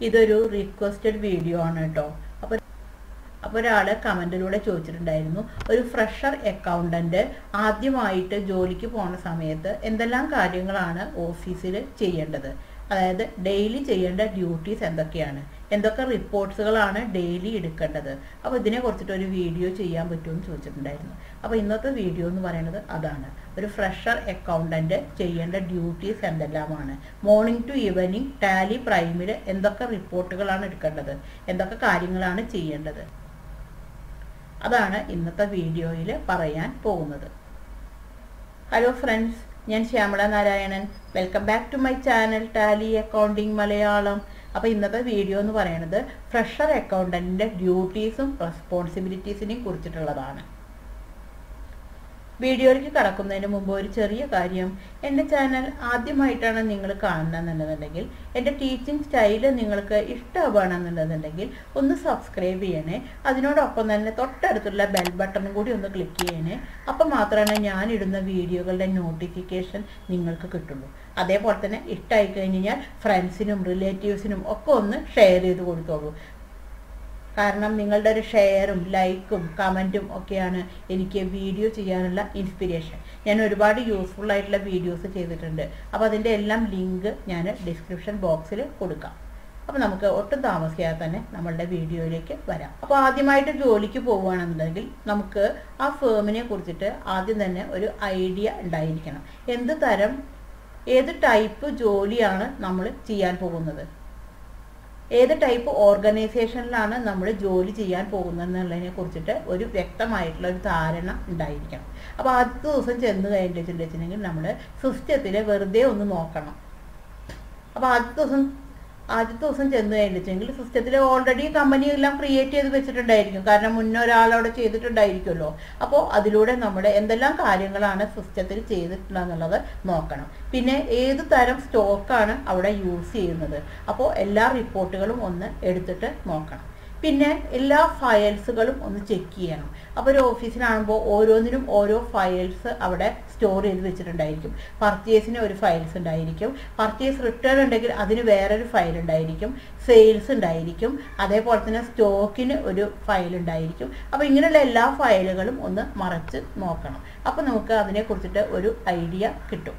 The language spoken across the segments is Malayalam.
ഇതൊരു റിക്വസ്റ്റഡ് വീഡിയോ ആണ് കേട്ടോ അപ്പോൾ അപ്പോൾ ഒരാൾ കമൻറ്റിലൂടെ ചോദിച്ചിട്ടുണ്ടായിരുന്നു ഒരു ഫ്രഷർ അക്കൗണ്ടന്റ് ആദ്യമായിട്ട് ജോലിക്ക് പോണ സമയത്ത് എന്തെല്ലാം കാര്യങ്ങളാണ് ഓഫീസിൽ ചെയ്യേണ്ടത് അതായത് ഡെയിലി ചെയ്യേണ്ട ഡ്യൂട്ടീസ് എന്തൊക്കെയാണ് എന്തൊക്കെ റിപ്പോർട്ട്സുകളാണ് ഡെയിലി എടുക്കേണ്ടത് അപ്പോൾ ഇതിനെ കുറിച്ചിട്ട് ഒരു വീഡിയോ ചെയ്യാൻ പറ്റുമെന്ന് ചോദിച്ചിട്ടുണ്ടായിരുന്നു അപ്പോൾ ഇന്നത്തെ വീഡിയോ എന്ന് പറയുന്നത് അതാണ് ഒരു ഫ്രഷർ അക്കൗണ്ടന്റ് ചെയ്യേണ്ട ഡ്യൂട്ടീസ് എന്തെല്ലാമാണ് മോർണിംഗ് ടു ഈവനിങ് ടാലി പ്രൈമിൽ എന്തൊക്കെ റിപ്പോർട്ടുകളാണ് എടുക്കേണ്ടത് എന്തൊക്കെ കാര്യങ്ങളാണ് ചെയ്യേണ്ടത് അതാണ് ഇന്നത്തെ വീഡിയോയിൽ പറയാൻ പോകുന്നത് ഹലോ ഫ്രണ്ട്സ് ഞാൻ Shyamala Narayanan welcome back to my channel tally accounting Malayalam അപ്പോൾ ഇന്നത്തെ വീഡിയോ എന്ന് പറയുന്നത് ഫ്രഷർ അക്കൗണ്ടന്റിന്റെ ഡ്യൂട്ടീസും റെസ്പോൺസിബിലിറ്റീസിനെയും കുറിച്ചിട്ടുള്ളതാണ് വീഡിയോയിലേക്ക് കടക്കുന്നതിന് മുമ്പ് ഒരു ചെറിയ കാര്യം എൻ്റെ ചാനൽ ആദ്യമായിട്ടാണ് നിങ്ങൾ കാണുന്നതെന്നുണ്ടെന്നുണ്ടെങ്കിൽ എൻ്റെ ടീച്ചിങ് സ്റ്റൈല് നിങ്ങൾക്ക് ഇഷ്ടമാണെന്നുണ്ടെന്നുണ്ടെങ്കിൽ ഒന്ന് സബ്സ്ക്രൈബ് ചെയ്യണേ അതിനോടൊപ്പം തന്നെ തൊട്ടടുത്തുള്ള ബെൽ ബട്ടണും കൂടി ഒന്ന് ക്ലിക്ക് ചെയ്യണേ അപ്പം മാത്രമേ ഞാനിടുന്ന വീഡിയോകളുടെ നോട്ടിഫിക്കേഷൻ നിങ്ങൾക്ക് കിട്ടുള്ളൂ അതേപോലെ തന്നെ ഇഷ്ടമായി കഴിഞ്ഞാൽ ഫ്രണ്ട്സിനും റിലേറ്റീവ്സിനും ഒക്കെ ഒന്ന് ഷെയർ ചെയ്ത് കൊടുത്തോളൂ കാരണം നിങ്ങളുടെ ഒരു ഷെയറും ലൈക്കും കമൻറ്റും ഒക്കെയാണ് എനിക്ക് വീഡിയോ ചെയ്യാനുള്ള ഇൻസ്പിരേഷൻ ഞാൻ ഒരുപാട് യൂസ്ഫുൾ ആയിട്ടുള്ള വീഡിയോസ് ചെയ്തിട്ടുണ്ട് അപ്പോൾ അതിൻ്റെ എല്ലാം ലിങ്ക് ഞാൻ ഡിസ്ക്രിപ്ഷൻ ബോക്സിൽ കൊടുക്കാം അപ്പോൾ നമുക്ക് ഒട്ടും താമസിയാതെ തന്നെ നമ്മളുടെ വീഡിയോയിലേക്ക് വരാം അപ്പോൾ ആദ്യമായിട്ട് ജോലിക്ക് പോവുകയാണെന്നുണ്ടെങ്കിൽ നമുക്ക് ആ ഫേമിനെ കുറിച്ചിട്ട് ആദ്യം തന്നെ ഒരു ഐഡിയ ഉണ്ടായിരിക്കണം എന്ത് തരം ഏത് ടൈപ്പ് ജോലിയാണ് നമ്മൾ ചെയ്യാൻ പോകുന്നത് ഏത് ടൈപ്പ് ഓർഗനൈസേഷനിലാണ് നമ്മൾ ജോലി ചെയ്യാൻ പോകുന്നത് എന്നുള്ളതിനെ കുറിച്ചിട്ട് ഒരു വ്യക്തമായിട്ടുള്ള ഒരു ധാരണ ഉണ്ടായിരിക്കണം അപ്പോൾ ആദ്യത്തെ ദിവസം ചെന്ന് കഴിഞ്ഞിട്ടുണ്ടെങ്കിൽ നമ്മൾ സിസ്റ്റത്തിൽ വെറുതെ ഒന്ന് നോക്കണം അപ്പോൾ ആദ്യത്തെ ദിവസം ആദ്യത്തെ ദിവസം ചെന്ന് കഴിഞ്ഞിട്ടുണ്ടെങ്കിൽ സിസ്റ്റത്തിൽ ഓൾറെഡി കമ്പനി എല്ലാം ക്രിയേറ്റ് ചെയ്ത് വെച്ചിട്ടുണ്ടായിരിക്കും കാരണം മുന്നേ ഒരാളവിടെ ചെയ്തിട്ടുണ്ടായിരിക്കുമല്ലോ അപ്പോൾ അതിലൂടെ നമ്മുടെ എന്തെല്ലാം കാര്യങ്ങളാണ് സിസ്റ്റത്തിൽ ചെയ്തിട്ടുള്ളതെന്നുള്ളത് നോക്കണം പിന്നെ ഏത് തരം സ്റ്റോക്കാണ് അവിടെ യൂസ് ചെയ്യുന്നത് അപ്പോൾ എല്ലാ റിപ്പോർട്ടുകളും ഒന്ന് എടുത്തിട്ട് നോക്കണം പിന്നെ എല്ലാ ഫയൽസുകളും ഒന്ന് ചെക്ക് ചെയ്യണം അപ്പോൾ ഒരു ഓഫീസിലാകുമ്പോൾ ഓരോന്നിനും ഓരോ ഫയൽസ് അവിടെ സ്റ്റോർ ചെയ്ത് വെച്ചിട്ടുണ്ടായിരിക്കും പർച്ചേസിന് ഒരു ഫയൽസ് ഉണ്ടായിരിക്കും പർച്ചേസ് റിട്ടേൺ ഉണ്ടെങ്കിൽ അതിന് വേറൊരു ഫയൽ ഉണ്ടായിരിക്കും സെയിൽസ് ഉണ്ടായിരിക്കും അതേപോലെ തന്നെ സ്റ്റോക്കിന് ഒരു ഫയൽ ഉണ്ടായിരിക്കും അപ്പോൾ ഇങ്ങനെയുള്ള എല്ലാ ഫയലുകളും ഒന്ന് മറച്ച് നോക്കണം അപ്പോൾ നമുക്ക് അതിനെക്കുറിച്ചിട്ട് ഒരു ഐഡിയ കിട്ടും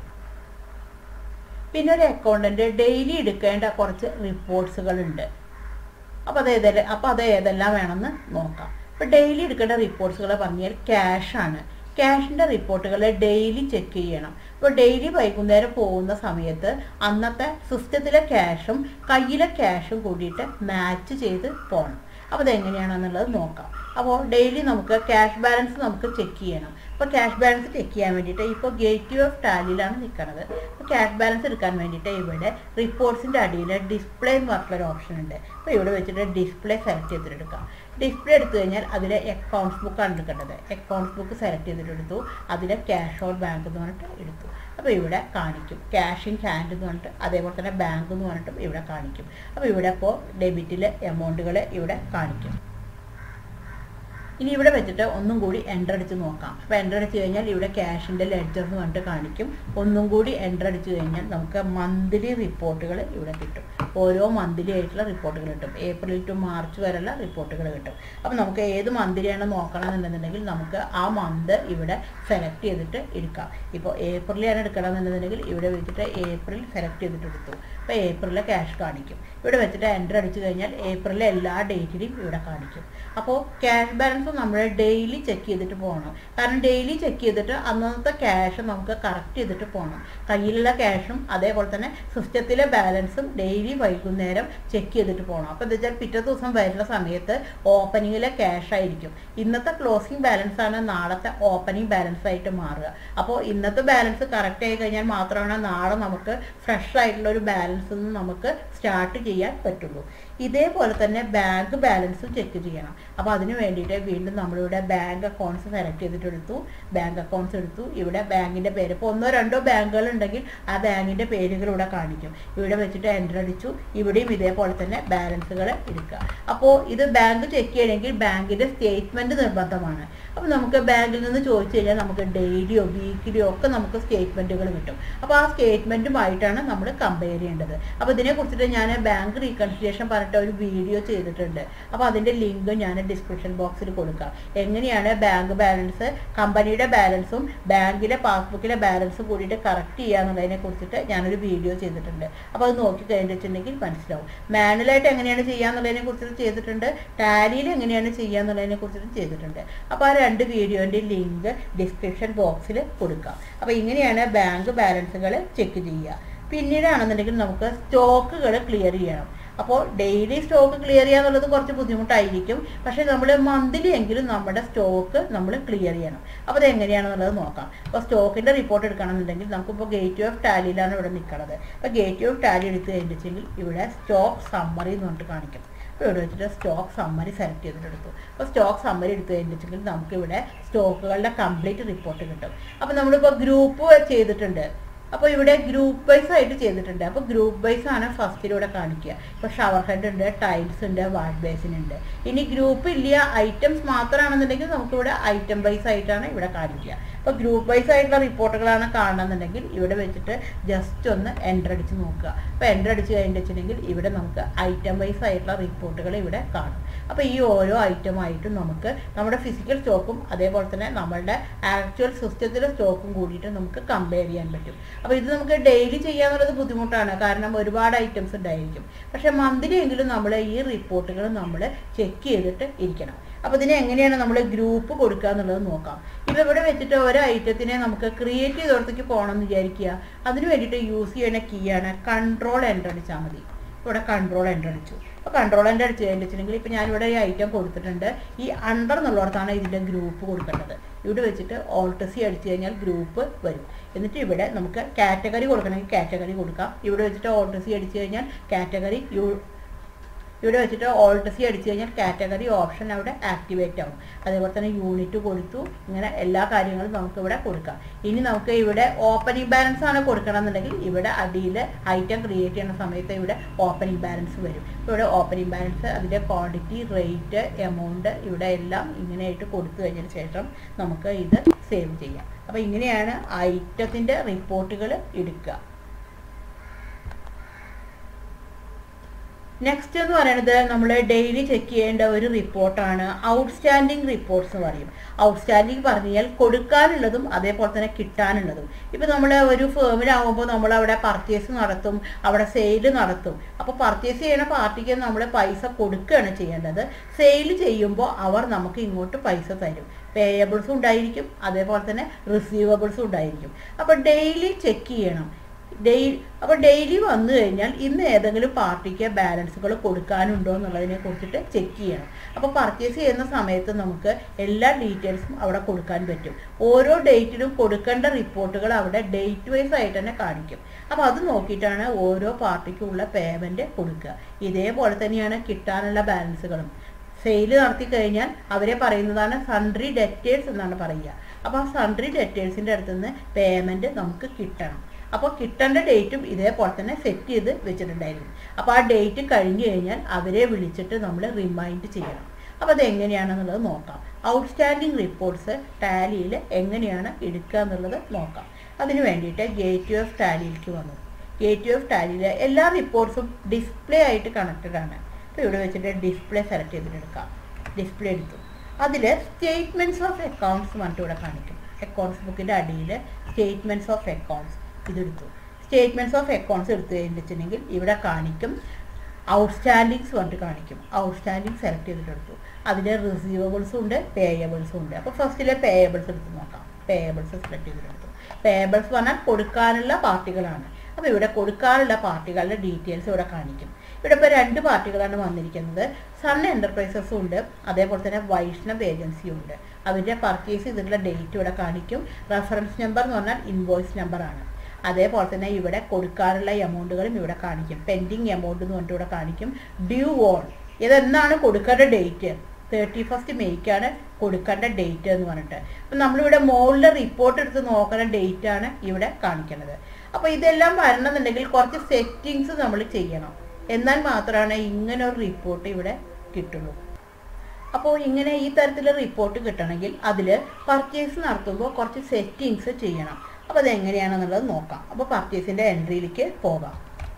പിന്നെ ഒരു അക്കൗണ്ടന്റ് ഡെയിലി എടുക്കേണ്ട കുറച്ച് റിപ്പോർട്ട്സുകളുണ്ട് അപ്പോൾ അത് ഏതെല്ലാം അപ്പോൾ അത് ഏതെല്ലാം വേണമെന്ന് നോക്കാം അപ്പോൾ ഡെയിലി എടുക്കേണ്ട റിപ്പോർട്ട്സുകൾ പറഞ്ഞാൽ ക്യാഷാണ് ക്യാഷിൻ്റെ റിപ്പോർട്ടുകൾ ഡെയിലി ചെക്ക് ചെയ്യണം ഇപ്പോൾ ഡെയിലി വൈകുന്നേരം പോകുന്ന സമയത്ത് അന്നത്തെ സിസ്റ്റത്തിലെ ക്യാഷും കയ്യിലെ ക്യാഷും കൂടിയിട്ട് മാച്ച് ചെയ്ത് പോകണം അപ്പോൾ അതെങ്ങനെയാണെന്നുള്ളത് നോക്കാം അപ്പോൾ ഡെയിലി നമുക്ക് ക്യാഷ് ബാലൻസ് നമുക്ക് ചെക്ക് ചെയ്യണം അപ്പോൾ ക്യാഷ് ബാലൻസ് ചെക്ക് ചെയ്യാൻ വേണ്ടിയിട്ട് ഇപ്പോൾ ഗേറ്റ് ഓഫ് ടാലിയിലാണ് നിൽക്കുന്നത് അപ്പോൾ ക്യാഷ് ബാലൻസ് എടുക്കാൻ വേണ്ടിയിട്ട് ഇവിടെ റിപ്പോർട്ട്സിൻ്റെ അടിയിൽ ഡിസ്പ്ലേ എന്ന് പറഞ്ഞിട്ടൊരു ഓപ്ഷൻ ഉണ്ട് അപ്പോൾ ഇവിടെ വെച്ചിട്ട് ഡിസ്പ്ലേ സെലക്ട് ചെയ്തിട്ട് എടുക്കാം ഡിസ്പ്ലേ എടുത്തു കഴിഞ്ഞാൽ അതിൽ അക്കൗണ്ട്സ് ബുക്കാണ് എടുക്കേണ്ടത് അക്കൗണ്ട്സ് ബുക്ക് സെലക്ട് ചെയ്തിട്ട് എടുത്തു അതിൽ ക്യാഷ് ഓർ ബാങ്ക് എന്ന് പറഞ്ഞിട്ട് എടുത്തു അപ്പോൾ ഇവിടെ കാണിക്കും ക്യാഷ് ഇൻ ഹാൻഡ് എന്ന് പറഞ്ഞിട്ട് അതേപോലെ തന്നെ ബാങ്ക് എന്ന് പറഞ്ഞിട്ടും ഇവിടെ കാണിക്കും അപ്പോൾ ഇവിടെ ഇപ്പോൾ ഡെബിറ്റിലെ എമൗണ്ടുകൾ ഇവിടെ കാണിക്കും ഇനി ഇവിടെ വെച്ചിട്ട് ഒന്നും കൂടി എൻ്റർ അടിച്ച് നോക്കാം അപ്പോൾ എൻ്റർ അടിച്ച് കഴിഞ്ഞാൽ ഇവിടെ ക്യാഷിൻ്റെ ലെഡ്ജർ എന്ന് പറഞ്ഞിട്ട് കാണിക്കും ഒന്നും കൂടി എൻ്റർ അടിച്ച് കഴിഞ്ഞാൽ നമുക്ക് മന്ത്ലി റിപ്പോർട്ടുകൾ ഇവിടെ കിട്ടും ഓരോ മന്ത്ലി ആയിട്ടുള്ള റിപ്പോർട്ടുകൾ കിട്ടും ഏപ്രിൽ ടു മാർച്ച് വരെയുള്ള റിപ്പോർട്ടുകൾ കിട്ടും അപ്പോൾ നമുക്ക് ഏത് മന്ത്ലിയാണ് നോക്കണമെന്നുണ്ടെന്നുണ്ടെങ്കിൽ നമുക്ക് ആ മന്ത് ഇവിടെ സെലക്ട് ചെയ്തിട്ട് എടുക്കാം ഇപ്പോൾ ഏപ്രിലാണ് എടുക്കണമെന്നുണ്ടെന്നുണ്ടെങ്കിൽ ഇവിടെ വെച്ചിട്ട് ഏപ്രിൽ സെലക്ട് ചെയ്തിട്ട് എടുത്തു അപ്പോൾ ഏപ്രിലെ ക്യാഷ് കാണിക്കും ഇവിടെ വെച്ചിട്ട് എൻ്റർ അടിച്ചു കഴിഞ്ഞാൽ ഏപ്രിലെ എല്ലാ ഡേറ്റിലും ഇവിടെ കാണിക്കും അപ്പോൾ ക്യാഷ് ബാലൻസ് നമ്മൾ ഡെയിലി ചെക്ക് ചെയ്തിട്ട് പോകണം കാരണം ഡെയിലി ചെക്ക് ചെയ്തിട്ട് അന്നത്തെ ക്യാഷ് നമുക്ക് കറക്റ്റ് ചെയ്തിട്ട് പോകണം കയ്യിലുള്ള ക്യാഷും അതേപോലെ തന്നെ സിസ്റ്റത്തിലെ ബാലൻസും ഡെയിലി വൈകുന്നേരം ചെക്ക് ചെയ്തിട്ട് പോകണം അപ്പോൾ എന്താ വെച്ചാൽ പിറ്റേ ദിവസം വരുന്ന സമയത്ത് ഓപ്പണിങ്ങിലെ ക്യാഷ് ആയിരിക്കും ഇന്നത്തെ ക്ലോസിംഗ് ബാലൻസ് ആണ് നാളത്തെ ഓപ്പണിംഗ് ബാലൻസ് ആയിട്ട് മാറുക അപ്പോൾ ഇന്നത്തെ ബാലൻസ് കറക്റ്റ് ആയി കഴിഞ്ഞാൽ മാത്രമാണ് നാളെ നമുക്ക് ഫ്രഷ് ആയിട്ടുള്ള ഒരു ബാലൻസ് നമുക്ക് സ്റ്റാർട്ട് ചെയ്യാൻ പറ്റുള്ളൂ ഇതേപോലെ തന്നെ ബാങ്ക് ബാലൻസും ചെക്ക് ചെയ്യണം അപ്പോൾ അതിന് വേണ്ടിയിട്ട് വീണ്ടും നമ്മളിവിടെ ബാങ്ക് അക്കൗണ്ട്സ് സെലക്ട് ചെയ്തിട്ട് എടുത്തു ബാങ്ക് അക്കൗണ്ട്സ് എടുത്തു ഇവിടെ ബാങ്കിൻ്റെ പേര് ഇപ്പോൾ ഒന്നോ രണ്ടോ ബാങ്കുകൾ ഉണ്ടെങ്കിൽ ആ ബാങ്കിൻ്റെ പേരുകൾ ഇവിടെ കാണിക്കും ഇവിടെ വെച്ചിട്ട് എൻ്റർ അടിച്ചു ഇവിടെയും ഇതേപോലെ തന്നെ ബാലൻസുകൾ എടുക്കുക അപ്പോൾ ഇത് ബാങ്ക് ചെക്ക് ചെയ്യണമെങ്കിൽ ബാങ്കിൻ്റെ സ്റ്റേറ്റ്മെൻറ്റ് നിർബന്ധമാണ് അപ്പോൾ നമുക്ക് ബാങ്കിൽ നിന്ന് ചോദിച്ചു കഴിഞ്ഞാൽ നമുക്ക് ഡെയിലിയോ വീക്കിലിയോ ഒക്കെ നമുക്ക് സ്റ്റേറ്റ്മെൻറ്റുകൾ കിട്ടും അപ്പോൾ ആ സ്റ്റേറ്റ്മെൻറ്റുമായിട്ടാണ് നമ്മൾ കമ്പയർ ചെയ്യേണ്ടത് അപ്പോൾ ഇതിനെക്കുറിച്ചിട്ട് ഞാൻ ബാങ്ക് റീകൺസിലിയേഷൻ പറഞ്ഞിട്ട് ഒരു വീഡിയോ ചെയ്തിട്ടുണ്ട് അപ്പോൾ അതിൻ്റെ ലിങ്ക് ഞാൻ ഡിസ്ക്രിപ്ഷൻ ബോക്സിൽ കൊടുക്കാം എങ്ങനെയാണ് ബാങ്ക് ബാലൻസ് കമ്പനിയുടെ ബാലൻസും ബാങ്കിലെ പാസ്ബുക്കിലെ ബാലൻസും കൂടിയിട്ട് കറക്റ്റ് ചെയ്യുക എന്നുള്ളതിനെ കുറിച്ചിട്ട് ഞാനൊരു വീഡിയോ ചെയ്തിട്ടുണ്ട് അപ്പോൾ അത് നോക്കി കഴിഞ്ഞിട്ടുണ്ടെങ്കിൽ മനസ്സിലാവും മാനുവലായിട്ട് എങ്ങനെയാണ് ചെയ്യുക എന്നുള്ളതിനെ കുറിച്ചിട്ട് ചെയ്തിട്ടുണ്ട് ടാലിയിൽ എങ്ങനെയാണ് ചെയ്യുക എന്നുള്ളതിനെ കുറിച്ചിട്ട് ചെയ്തിട്ടുണ്ട് അപ്പോൾ ആ രണ്ട് വീഡിയോൻ്റെ ലിങ്ക് ഡിസ്ക്രിപ്ഷൻ ബോക്സിൽ കൊടുക്കാം അപ്പോൾ ഇങ്ങനെയാണ് ബാങ്ക് ബാലൻസുകൾ ചെക്ക് ചെയ്യുക പിന്നീടാണെന്നുണ്ടെങ്കിൽ നമുക്ക് സ്റ്റോക്കുകൾ ക്ലിയർ ചെയ്യണം അപ്പോൾ ഡെയിലി സ്റ്റോക്ക് ക്ലിയർ ചെയ്യുക എന്നുള്ളത് കുറച്ച് ബുദ്ധിമുട്ടായിരിക്കും പക്ഷേ നമ്മൾ മന്ത്ലി എങ്കിലും നമ്മുടെ സ്റ്റോക്ക് നമ്മൾ ക്ലിയർ ചെയ്യണം അപ്പോൾ അത് എങ്ങനെയാണെന്നുള്ളത് നോക്കാം അപ്പോൾ സ്റ്റോക്കിൻ്റെ റിപ്പോർട്ട് എടുക്കണമെന്നുണ്ടെങ്കിൽ നമുക്കിപ്പോൾ ഗേറ്റ് ഓഫ് ടാലിയിലാണ് ഇവിടെ നിൽക്കുന്നത് അപ്പോൾ ഗേറ്റ് ഓഫ് ടാലി എടുത്ത് കഴിഞ്ഞിട്ടുണ്ടെങ്കിൽ ഇവിടെ സ്റ്റോക്ക് സമ്മറി എന്ന് പറഞ്ഞിട്ട് കാണിക്കും അപ്പോൾ ഇവിടെ വെച്ചിട്ട് സ്റ്റോക്ക് സമ്മറി സെലക്ട് ചെയ്തിട്ട് എടുത്തു അപ്പോൾ സ്റ്റോക്ക് സമ്മറി എടുത്തു കഴിഞ്ഞിട്ടുണ്ടെങ്കിൽ നമുക്കിവിടെ സ്റ്റോക്കുകളുടെ കംപ്ലീറ്റ് റിപ്പോർട്ട് കിട്ടും അപ്പോൾ നമ്മളിപ്പോൾ ഗ്രൂപ്പ് ചെയ്തിട്ടുണ്ട് അപ്പോൾ ഇവിടെ ഗ്രൂപ്പ് വൈസ് ആയിട്ട് ചെയ്തിട്ടുണ്ട് അപ്പോൾ ഗ്രൂപ്പ് വൈസ് ആണ് ഫസ്റ്റിലൂടെ കാണിക്കുക ഇപ്പോൾ ഷവർ ഹെഡ് ഉണ്ട് ടൈൽസ് ഉണ്ട് വാർഡ് ബേസിൻ ഉണ്ട് ഇനി ഗ്രൂപ്പ് ഇല്ല ഐറ്റംസ് മാത്രമാണെന്നുണ്ടെങ്കിൽ നമുക്കിവിടെ ഐറ്റം വൈസ് ആയിട്ടാണ് ഇവിടെ കാണിക്കുക അപ്പോൾ ഗ്രൂപ്പ് വൈസ് ആയിട്ടുള്ള റിപ്പോർട്ടുകളാണ് കാണണമെന്നുണ്ടെങ്കിൽ ഇവിടെ വെച്ചിട്ട് ജസ്റ്റ് ഒന്ന് എൻ്റർ അടിച്ച് നോക്കുക അപ്പോൾ എൻ്റർ അടിച്ച് കഴിഞ്ഞിട്ടുണ്ടെങ്കിൽ ഇവിടെ നമുക്ക് ഐറ്റം വൈസ് ആയിട്ടുള്ള റിപ്പോർട്ടുകൾ ഇവിടെ കാണും അപ്പോൾ ഈ ഓരോ ഐറ്റമായിട്ടും നമുക്ക് നമ്മുടെ ഫിസിക്കൽ സ്റ്റോക്കും അതേപോലെ തന്നെ നമ്മളുടെ ആക്ച്വൽ സിസ്റ്റത്തിലെ സ്റ്റോക്കും കൂടിയിട്ട് നമുക്ക് കമ്പയർ ചെയ്യാൻ പറ്റും അപ്പോൾ ഇത് നമുക്ക് ഡെയിലി ചെയ്യാന്നുള്ളത് ബുദ്ധിമുട്ടാണ് കാരണം ഒരുപാട് ഐറ്റംസ് ഉണ്ടായിരിക്കും പക്ഷെ മന്ത്ലി എങ്കിലും നമ്മൾ ഈ റിപ്പോർട്ടുകൾ നമ്മൾ ചെക്ക് ചെയ്തിട്ട് ഇരിക്കണം അപ്പോൾ ഇതിനെ എങ്ങനെയാണ് നമ്മൾ ഗ്രൂപ്പ് കൊടുക്കുക എന്നുള്ളത് നോക്കാം ഇപ്പോൾ ഇവിടെ വെച്ചിട്ട് ഒരു ഐറ്റത്തിനെ നമുക്ക് ക്രിയേറ്റ് ചെയ്തോടത്തേക്ക് പോകണം എന്ന് വിചാരിക്കുക അതിന് വേണ്ടിയിട്ട് യൂസ് ചെയ്യുന്ന കീ ആണ് കൺട്രോൾ എൻ്റർ അടിച്ചാൽ മതി ഇവിടെ കൺട്രോൾ എൻ്റർ അടിച്ചു അപ്പോൾ കൺട്രോൾ എൻ്റർ അടിച്ച് കഴിഞ്ഞിട്ടുണ്ടെങ്കിൽ ഇപ്പോൾ ഞാനിവിടെ ഈ ഐറ്റം കൊടുത്തിട്ടുണ്ട് ഈ അണ്ടർ എന്നുള്ളിടത്താണ് ഇതിൻ്റെ ഗ്രൂപ്പ് കൊടുക്കേണ്ടത് ഇവിടെ വെച്ചിട്ട് ഓൾട്ട് സി അടിച്ചു കഴിഞ്ഞാൽ ഗ്രൂപ്പ് വരും എന്നിട്ട് ഇവിടെ നമുക്ക് കാറ്റഗറി കൊടുക്കണമെങ്കിൽ കാറ്റഗറി കൊടുക്കാം ഇവിടെ വെച്ചിട്ട് ഓൾട്ട് സി അടിച്ചു കഴിഞ്ഞാൽ കാറ്റഗറി യു ഇവിടെ വെച്ചിട്ട് ഓൾട്ട് സി അടിച്ചു കഴിഞ്ഞാൽ കാറ്റഗറി ഓപ്ഷൻ അവിടെ ആക്ടിവേറ്റ് ആവും അതേപോലെ തന്നെ യൂണിറ്റ് കൊടുത്തു ഇങ്ങനെ എല്ലാ കാര്യങ്ങളും നമുക്ക് ഇവിടെ കൊടുക്കാം ഇനി നമുക്ക് ഇവിടെ ഓപ്പണിംഗ് ബാലൻസ് ആണ് കൊടുക്കണം എന്നുണ്ടെങ്കിൽ ഇവിടെ അടിയിൽ ഐറ്റം ക്രിയേറ്റ് ചെയ്യുന്ന സമയത്ത് ഇവിടെ ഓപ്പണിംഗ് ബാലൻസ് വരും ഇവിടെ ഓപ്പണിംഗ് ബാലൻസ് അതിൻ്റെ ക്വാണ്ടിറ്റി റേറ്റ് എമൗണ്ട് ഇവിടെ എല്ലാം ഇങ്ങനെയായിട്ട് കൊടുത്തു കഴിഞ്ഞതിന് ശേഷം നമുക്ക് ഇത് സേവ് ചെയ്യാം അപ്പോൾ ഇങ്ങനെയാണ് ഐറ്റത്തിൻ്റെ റിപ്പോർട്ടുകൾ എടുക്കുക നെക്സ്റ്റ് എന്ന് പറയുന്നത് നമ്മൾ ഡെയിലി ചെക്ക് ചെയ്യേണ്ട ഒരു റിപ്പോർട്ടാണ് ഔട്ട്സ്റ്റാൻഡിങ് റിപ്പോർട്ട്സ് എന്ന് പറയും ഔട്ട്സ്റ്റാൻഡിങ് പറഞ്ഞു കഴിഞ്ഞാൽ കൊടുക്കാനുള്ളതും അതേപോലെ തന്നെ കിട്ടാനുള്ളതും ഇപ്പം നമ്മൾ ഒരു ഫേമിലാകുമ്പോൾ നമ്മൾ അവിടെ പർച്ചേസ് നടത്തും അവിടെ സെയിൽ നടത്തും അപ്പോൾ പർച്ചേസ് ചെയ്യുന്ന പാർട്ടിക്ക് നമ്മൾ പൈസ കൊടുക്കുകയാണ് ചെയ്യേണ്ടത് സെയിൽ ചെയ്യുമ്പോൾ അവർ നമുക്ക് ഇങ്ങോട്ട് പൈസ തരും പേയബിൾസും ഉണ്ടായിരിക്കും അതേപോലെ തന്നെ റിസീവബിൾസും ഉണ്ടായിരിക്കും അപ്പോൾ ഡെയിലി ചെക്ക് ചെയ്യണം ഡെയിലി അപ്പോൾ ഡെയിലി വന്നു കഴിഞ്ഞാൽ ഇന്ന് ഏതെങ്കിലും പാർട്ടിക്ക് ബാലൻസുകൾ കൊടുക്കാനുണ്ടോ എന്നുള്ളതിനെ കുറിച്ചിട്ട് ചെക്ക് ചെയ്യണം അപ്പോൾ പർച്ചേസ് ചെയ്യുന്ന സമയത്ത് നമുക്ക് എല്ലാ ഡീറ്റെയിൽസും അവിടെ കൊടുക്കാൻ പറ്റും ഓരോ ഡേറ്റിലും കൊടുക്കേണ്ട റിപ്പോർട്ടുകൾ അവിടെ ഡേറ്റ് വൈസ് ആയിട്ട് തന്നെ കാണിക്കും അപ്പോൾ അത് നോക്കിയിട്ടാണ് ഓരോ പാർട്ടിക്കുള്ള പേയ്മെൻറ്റ് കൊടുക്കുക ഇതേപോലെ തന്നെയാണ് കിട്ടാനുള്ള ബാലൻസുകളും സെയിൽ നടത്തി കഴിഞ്ഞാൽ അവരെ പറയുന്നതാണ് സൺട്രി ഡെറ്റേഴ്സ് എന്നാണ് പറയുക അപ്പോൾ ആ സൺട്രി ഡെറ്റേഴ്സിൻ്റെ അടുത്ത് നിന്ന് പേയ്മെൻറ്റ് നമുക്ക് കിട്ടണം അപ്പോൾ കിട്ടേണ്ട ഡേറ്റും ഇതേപോലെ തന്നെ സെറ്റ് ചെയ്ത് വെച്ചിട്ടുണ്ടായിരുന്നു അപ്പോൾ ആ ഡേറ്റ് കഴിഞ്ഞു കഴിഞ്ഞാൽ അവരെ വിളിച്ചിട്ട് നമ്മൾ റിമൈൻഡ് ചെയ്യണം അപ്പോൾ അത് എങ്ങനെയാണെന്നുള്ളത് നോക്കാം ഔട്ട്സ്റ്റാൻഡിങ് റിപ്പോർട്ട്സ് ടാലിയിൽ എങ്ങനെയാണ് എടുക്കുക എന്നുള്ളത് നോക്കാം അതിന് വേണ്ടിയിട്ട് ഗേറ്റ് ഓഫ് ടാലിയിലേക്ക് വന്നു ഗേറ്റ് ഓഫ് ടാലിയിലെ എല്ലാ റിപ്പോർട്ട്സും ഡിസ്പ്ലേ ആയിട്ട് കണക്റ്റഡ് ആണ് അപ്പോൾ ഇവിടെ വെച്ചിട്ട് ഡിസ്പ്ലേ സെലക്ട് ചെയ്തിട്ട് എടുക്കാം ഡിസ്പ്ലേ എടുത്തു അതിൽ സ്റ്റേറ്റ്മെൻറ്റ്സ് ഓഫ് അക്കൗണ്ട്സ് പറഞ്ഞിട്ട് ഇവിടെ കാണിക്കും അക്കൗണ്ട്സ് ബുക്കിൻ്റെ അടിയിൽ സ്റ്റേറ്റ്മെൻറ്റ്സ് ഓഫ് അക്കൗണ്ട്സ് ഇതെടുത്തു സ്റ്റേറ്റ്മെൻറ്റ്സ് ഓഫ് അക്കൗണ്ട്സ് എടുത്തു കഴിഞ്ഞിട്ടുണ്ടെങ്കിൽ ഇവിടെ കാണിക്കും ഔട്ട്സ്റ്റാൻഡിങ്സ് പറഞ്ഞിട്ട് കാണിക്കും ഔട്ട്സ്റ്റാൻഡിങ് സെലക്ട് ചെയ്തിട്ട് എടുത്തു അതിൽ റിസീവബിൾസും ഉണ്ട് പേയബിൾസും ഉണ്ട് അപ്പോൾ ഫസ്റ്റിലെ പേയബിൾസ് എടുത്ത് നോക്കാം പേയബിൾസ് സെലക്ട് ചെയ്തിട്ട് എടുത്തു പേയബിൾസ് പറഞ്ഞാൽ കൊടുക്കാനുള്ള പാർട്ടികളാണ് അപ്പോൾ ഇവിടെ കൊടുക്കാനുള്ള പാർട്ടികളുടെ ഡീറ്റെയിൽസ് ഇവിടെ കാണിക്കും ഇവിടെ ഇപ്പോൾ രണ്ട് പാർട്ടികളാണ് വന്നിരിക്കുന്നത് സൺ എൻ്റർപ്രൈസസും ഉണ്ട് അതേപോലെ തന്നെ വൈഷ്ണവ് ഏജൻസിയും ഉണ്ട് അവരുടെ പർച്ചേസ് ചെയ്തിട്ടുള്ള ഡേറ്റ് ഇവിടെ കാണിക്കും റെഫറൻസ് നമ്പർ എന്ന് പറഞ്ഞാൽ ഇൻവോയ്സ് നമ്പറാണ് അതേപോലെ തന്നെ ഇവിടെ കൊടുക്കാനുള്ള എമൗണ്ടുകളും ഇവിടെ കാണിക്കും പെൻഡിങ് എമൗണ്ട് എന്ന് പറഞ്ഞിട്ട് ഇവിടെ കാണിക്കും ഡ്യൂ ഓൺ ഇതെന്നാണ് കൊടുക്കേണ്ട ഡേറ്റ് തേർട്ടി ഫസ്റ്റ് മെയ്ക്കാണ് കൊടുക്കേണ്ട ഡേറ്റ് എന്ന് പറഞ്ഞിട്ട് അപ്പം നമ്മളിവിടെ മുകളിലെ റിപ്പോർട്ട് എടുത്ത് നോക്കുന്ന ഡേറ്റ് ആണ് ഇവിടെ കാണിക്കുന്നത് അപ്പോൾ ഇതെല്ലാം വരണമെന്നുണ്ടെങ്കിൽ കുറച്ച് സെറ്റിങ്സ് നമ്മൾ ചെയ്യണം എന്നാൽ മാത്രമാണ് ഇങ്ങനെ ഒരു റിപ്പോർട്ട് ഇവിടെ കിട്ടുള്ളൂ അപ്പോൾ ഇങ്ങനെ ഈ തരത്തിലുള്ള റിപ്പോർട്ട് കിട്ടണമെങ്കിൽ അതിൽ പർച്ചേസ് നടത്തുമ്പോൾ കുറച്ച് സെറ്റിങ്സ് ചെയ്യണം അപ്പോൾ അത് എങ്ങനെയാണെന്നുള്ളത് നോക്കാം അപ്പോൾ പർച്ചേസിൻ്റെ എൻട്രിയിലേക്ക് പോകാം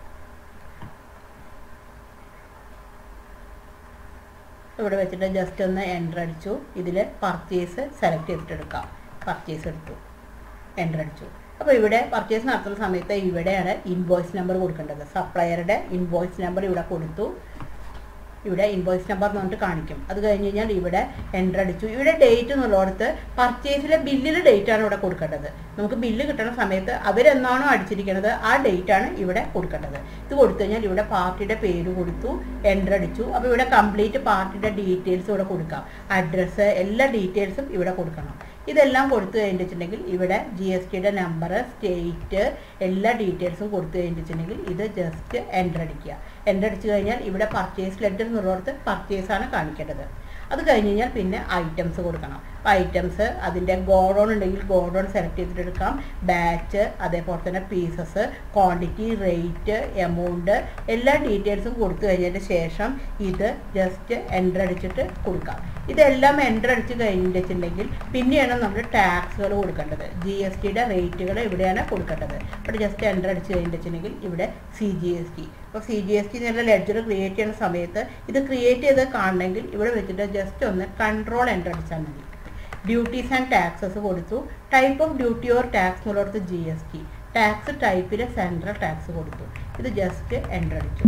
ഇവിടെ വെച്ചിട്ട് ജസ്റ്റ് ഒന്ന് എൻ്റർ അടിച്ചു ഇതിൽ പർച്ചേസ് സെലക്ട് ചെയ്തിട്ട് എടുക്കാം പർച്ചേസ് എടുത്തു എൻ്റർ അടിച്ചു അപ്പോൾ ഇവിടെ പർച്ചേസ് നടത്തുന്ന സമയത്ത് ഇവിടെയാണ് ഇൻവോയ്സ് നമ്പർ കൊടുക്കേണ്ടത് സപ്ലയറുടെ ഇൻവോയ്സ് നമ്പർ ഇവിടെ കൊടുത്തു ഇവിടെ ഇൻവോയ്സ് നമ്പർ എന്ന് പറഞ്ഞിട്ട് കാണിക്കും അത് കഴിഞ്ഞ് കഴിഞ്ഞാൽ ഇവിടെ എൻ്റർ അടിച്ചു ഇവിടെ ഡേറ്റ് എന്നുള്ളിടത്ത് പർച്ചേസിലെ ബില്ലിലെ ഡേറ്റ് ആണ് ഇവിടെ കൊടുക്കേണ്ടത് നമുക്ക് ബില്ല് കിട്ടുന്ന സമയത്ത് അവരെന്നാണോ അടിച്ചിരിക്കുന്നത് ആ ഡേറ്റ് ആണ് ഇവിടെ കൊടുക്കേണ്ടത് ഇത് കൊടുത്തു കഴിഞ്ഞാൽ ഇവിടെ പാർട്ടിയുടെ പേര് കൊടുത്തു എൻ്റർ അടിച്ചു അപ്പോൾ ഇവിടെ കംപ്ലീറ്റ് പാർട്ടിയുടെ ഡീറ്റെയിൽസ് ഇവിടെ കൊടുക്കാം അഡ്രസ്സ് എല്ലാ ഡീറ്റെയിൽസും ഇവിടെ കൊടുക്കണം ഇതെല്ലാം കൊടുത്തു കഴിഞ്ഞിട്ടുണ്ടെങ്കിൽ ഇവിടെ ജി എസ് ടിയുടെ നമ്പർ സ്റ്റേറ്റ് എല്ലാ ഡീറ്റെയിൽസും കൊടുത്തു കഴിഞ്ഞിട്ടുണ്ടെങ്കിൽ ഇത് ജസ്റ്റ് എൻ്റർ അടിക്കുക എൻ്റർ അടിച്ചു കഴിഞ്ഞാൽ ഇവിടെ പർച്ചേസ് ലെറ്റർ എന്നുള്ളടത്ത് പർച്ചേസ് ആണ് കാണിക്കേണ്ടത് അത് കഴിഞ്ഞ് കഴിഞ്ഞാൽ പിന്നെ ഐറ്റംസ് കൊടുക്കണം അപ്പോൾ ഐറ്റംസ് അതിൻ്റെ ഗോഡൗൺ ഉണ്ടെങ്കിൽ ഗോഡൗൺ സെലക്ട് ചെയ്തിട്ട് എടുക്കാം ബാച്ച് അതേപോലെ തന്നെ പീസസ് ക്വാണ്ടിറ്റി റേറ്റ് എമൗണ്ട് എല്ലാ ഡീറ്റെയിൽസും കൊടുത്തു കഴിഞ്ഞതിന് ശേഷം ഇത് ജസ്റ്റ് എൻ്റർ അടിച്ചിട്ട് കൊടുക്കാം ഇതെല്ലാം എൻ്റർ അടിച്ച് കഴിഞ്ഞിട്ടുണ്ടെങ്കിൽ പിന്നെയാണ് നമ്മൾ ടാക്സുകൾ കൊടുക്കേണ്ടത് ജി എസ് ടിയുടെ റേറ്റുകൾ ഇവിടെയാണ് കൊടുക്കേണ്ടത് ഇവിടെ ജസ്റ്റ് എൻ്റർ അടിച്ച് കഴിഞ്ഞിട്ടുണ്ടെങ്കിൽ ഇവിടെ സി ജി എസ് ടി അപ്പോൾ സി ജി എസ് ടി എന്നുള്ള ലെഡ്ജർ ക്രിയേറ്റ് ചെയ്യുന്ന സമയത്ത് ഇത് ക്രിയേറ്റ് ചെയ്ത് കാണണമെങ്കിൽ ഇവിടെ വെച്ചിട്ട് ജസ്റ്റ് ഒന്ന് കൺട്രോൾ എൻ്റർ അടിച്ചാൽ മതി ഡ്യൂട്ടീസ് ആൻഡ് ടാക്സസ് കൊടുത്തു type of duty or tax എന്നുള്ളടത്ത് ജി എസ് ടി ടാക്സ് ടൈപ്പിൽ സെൻട്രൽ ടാക്സ് കൊടുത്തു ഇത് ജസ്റ്റ് എൻ്റർ അടിച്ചു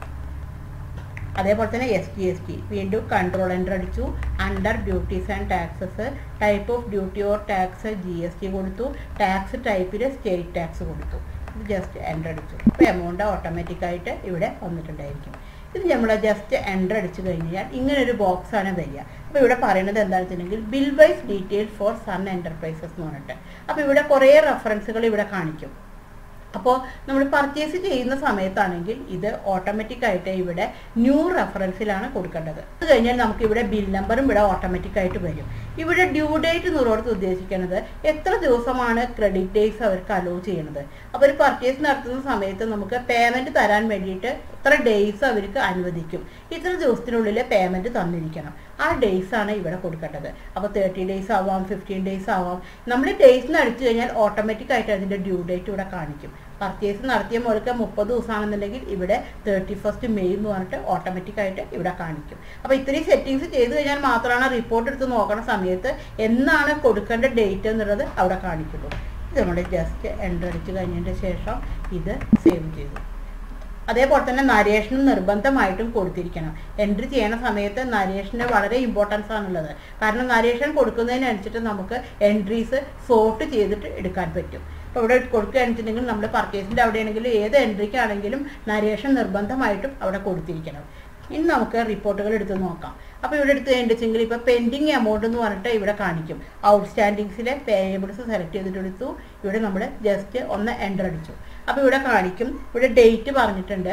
അതേപോലെ തന്നെ എസ് ടി എസ് ടി വീണ്ടും കൺട്രോൾ എൻ്റർ അടിച്ചു under duties and taxes type of duty or tax G S T കൊടുത്തു ടാക്സ് ടൈപ്പിൽ സ്റ്റേറ്റ് ടാക്സ് കൊടുത്തു ഇത് ജസ്റ്റ് എൻ്റർ അടിച്ചു അപ്പോൾ എമൗണ്ട് ഓട്ടോമാറ്റിക്കായിട്ട് ഇവിടെ വന്നിട്ടുണ്ടായിരിക്കും ഇത് നമ്മൾ ജസ്റ്റ് എൻ്റർ അടിച്ചു കഴിഞ്ഞാൽ ഇങ്ങനെ ഒരു ബോക്സ് ആണ് വരിക അപ്പോൾ ഇവിടെ പറയുന്നത് എന്താണെന്ന് വെച്ചിട്ടുണ്ടെങ്കിൽ bill wise details for sun enterprises എന്ന് പറഞ്ഞിട്ട് അപ്പോൾ ഇവിടെ കുറേ റെഫറൻസുകൾ ഇവിടെ കാണിക്കും അപ്പോൾ നമ്മൾ പർച്ചേസ് ചെയ്യുന്ന സമയത്താണെങ്കിൽ ഇത് ഓട്ടോമാറ്റിക് ആയിട്ട് ഇവിടെ ന്യൂ റെഫറൻസിലാണ് കൊടുക്കേണ്ടത് അത് കഴിഞ്ഞാൽ നമുക്ക് ഇവിടെ ബിൽ നമ്പറും ഇവിടെ ഓട്ടോമാറ്റിക് ആയിട്ട് വരും ഇവിടെ ഡ്യൂ ഡേറ്റ് എന്നുള്ളടത്ത് ഉദ്ദേശിക്കുന്നത് എത്ര ദിവസമാണ് ക്രെഡിറ്റ് ഡേയ്സ് അവർക്ക് അലോ ചെയ്യുന്നത് അപ്പോൾ ഒരു പർച്ചേസ് നടത്തുന്ന സമയത്ത് നമുക്ക് പേയ്മെന്റ് തരാൻ വേണ്ടിയിട്ട് ഇത്ര ഡേയ്സ് അവർക്ക് അനുവദിക്കും ഇത്ര ദിവസത്തിനുള്ളിൽ പേയ്മെന്റ് തന്നിരിക്കണം ആ ഡേയ്സ് ആണ് ഇവിടെ കൊടുക്കേണ്ടത് അപ്പോൾ തേർട്ടി ഡേയ്സ് ആവാം ഫിഫ്റ്റീൻ ഡേയ്സ് ആവാം നമ്മൾ ഡേയ്സ് അടിച്ചു കഴിഞ്ഞാൽ ഓട്ടോമാറ്റിക് ആയിട്ട് അതിൻ്റെ ഡ്യൂ ഡേറ്റ് ഇവിടെ കാണിക്കും പർച്ചേസ് നടത്തിയ മുതൽക്ക് മുപ്പത് ദിവസമാണെന്നുണ്ടെങ്കിൽ ഇവിടെ തേർട്ടി ഫസ്റ്റ് മെയ് എന്ന് പറഞ്ഞിട്ട് ഓട്ടോമാറ്റിക് ആയിട്ട് ഇവിടെ കാണിക്കും അപ്പോൾ ഇത്രയും സെറ്റിങ്സ് ചെയ്ത് കഴിഞ്ഞാൽ മാത്രമാണ് റിപ്പോർട്ട് എടുത്ത് നോക്കുന്ന സമയത്ത് എന്നാണ് കൊടുക്കേണ്ട ഡേറ്റ് എന്നുള്ളത് അവിടെ കാണിക്കുള്ളൂ ഇത് നമ്മൾ ജസ്റ്റ് എൻ്റർ അടിച്ച് കഴിഞ്ഞതിന് ശേഷം ഇത് സേവ് ചെയ്തു അതേപോലെ തന്നെ നരേഷനും നിർബന്ധമായിട്ടും കൊടുത്തിരിക്കണം എൻട്രി ചെയ്യണ സമയത്ത് നരേഷന് വളരെ ഇമ്പോർട്ടൻസ് ആണുള്ളത് കാരണം നരേഷൻ കൊടുക്കുന്നതിനനുസരിച്ചിട്ട് നമുക്ക് എൻട്രീസ് സോർട്ട് ചെയ്തിട്ട് എടുക്കാൻ പറ്റും അപ്പോൾ ഇവിടെ കൊടുക്കുകയാണെന്നുണ്ടെങ്കിൽ നമ്മൾ പർച്ചേസിൻ്റെ അവിടെയാണെങ്കിലും ഏത് എൻട്രിക്കാണെങ്കിലും നരേഷൻ നിർബന്ധമായിട്ടും അവിടെ കൊടുത്തിരിക്കണം ഇനി നമുക്ക് റിപ്പോർട്ടുകൾ എടുത്ത് നോക്കാം അപ്പോൾ ഇവിടെ എടുത്ത് കഴിഞ്ഞിട്ടുണ്ടെങ്കിൽ ഇപ്പോൾ പെൻഡിങ് എമൗണ്ട് എന്ന് പറഞ്ഞിട്ട് ഇവിടെ കാണിക്കും ഔട്ട്സ്റ്റാൻഡിങ്സിലെ പേയബിൾസ് സെലക്ട് ചെയ്തിട്ട് എടുത്തു ഇവിടെ നമ്മൾ ജസ്റ്റ് ഒന്ന് എൻ്റർ അടിച്ചു അപ്പോൾ ഇവിടെ കാണിക്കും ഇവിടെ ഡേറ്റ് പറഞ്ഞിട്ടുണ്ട്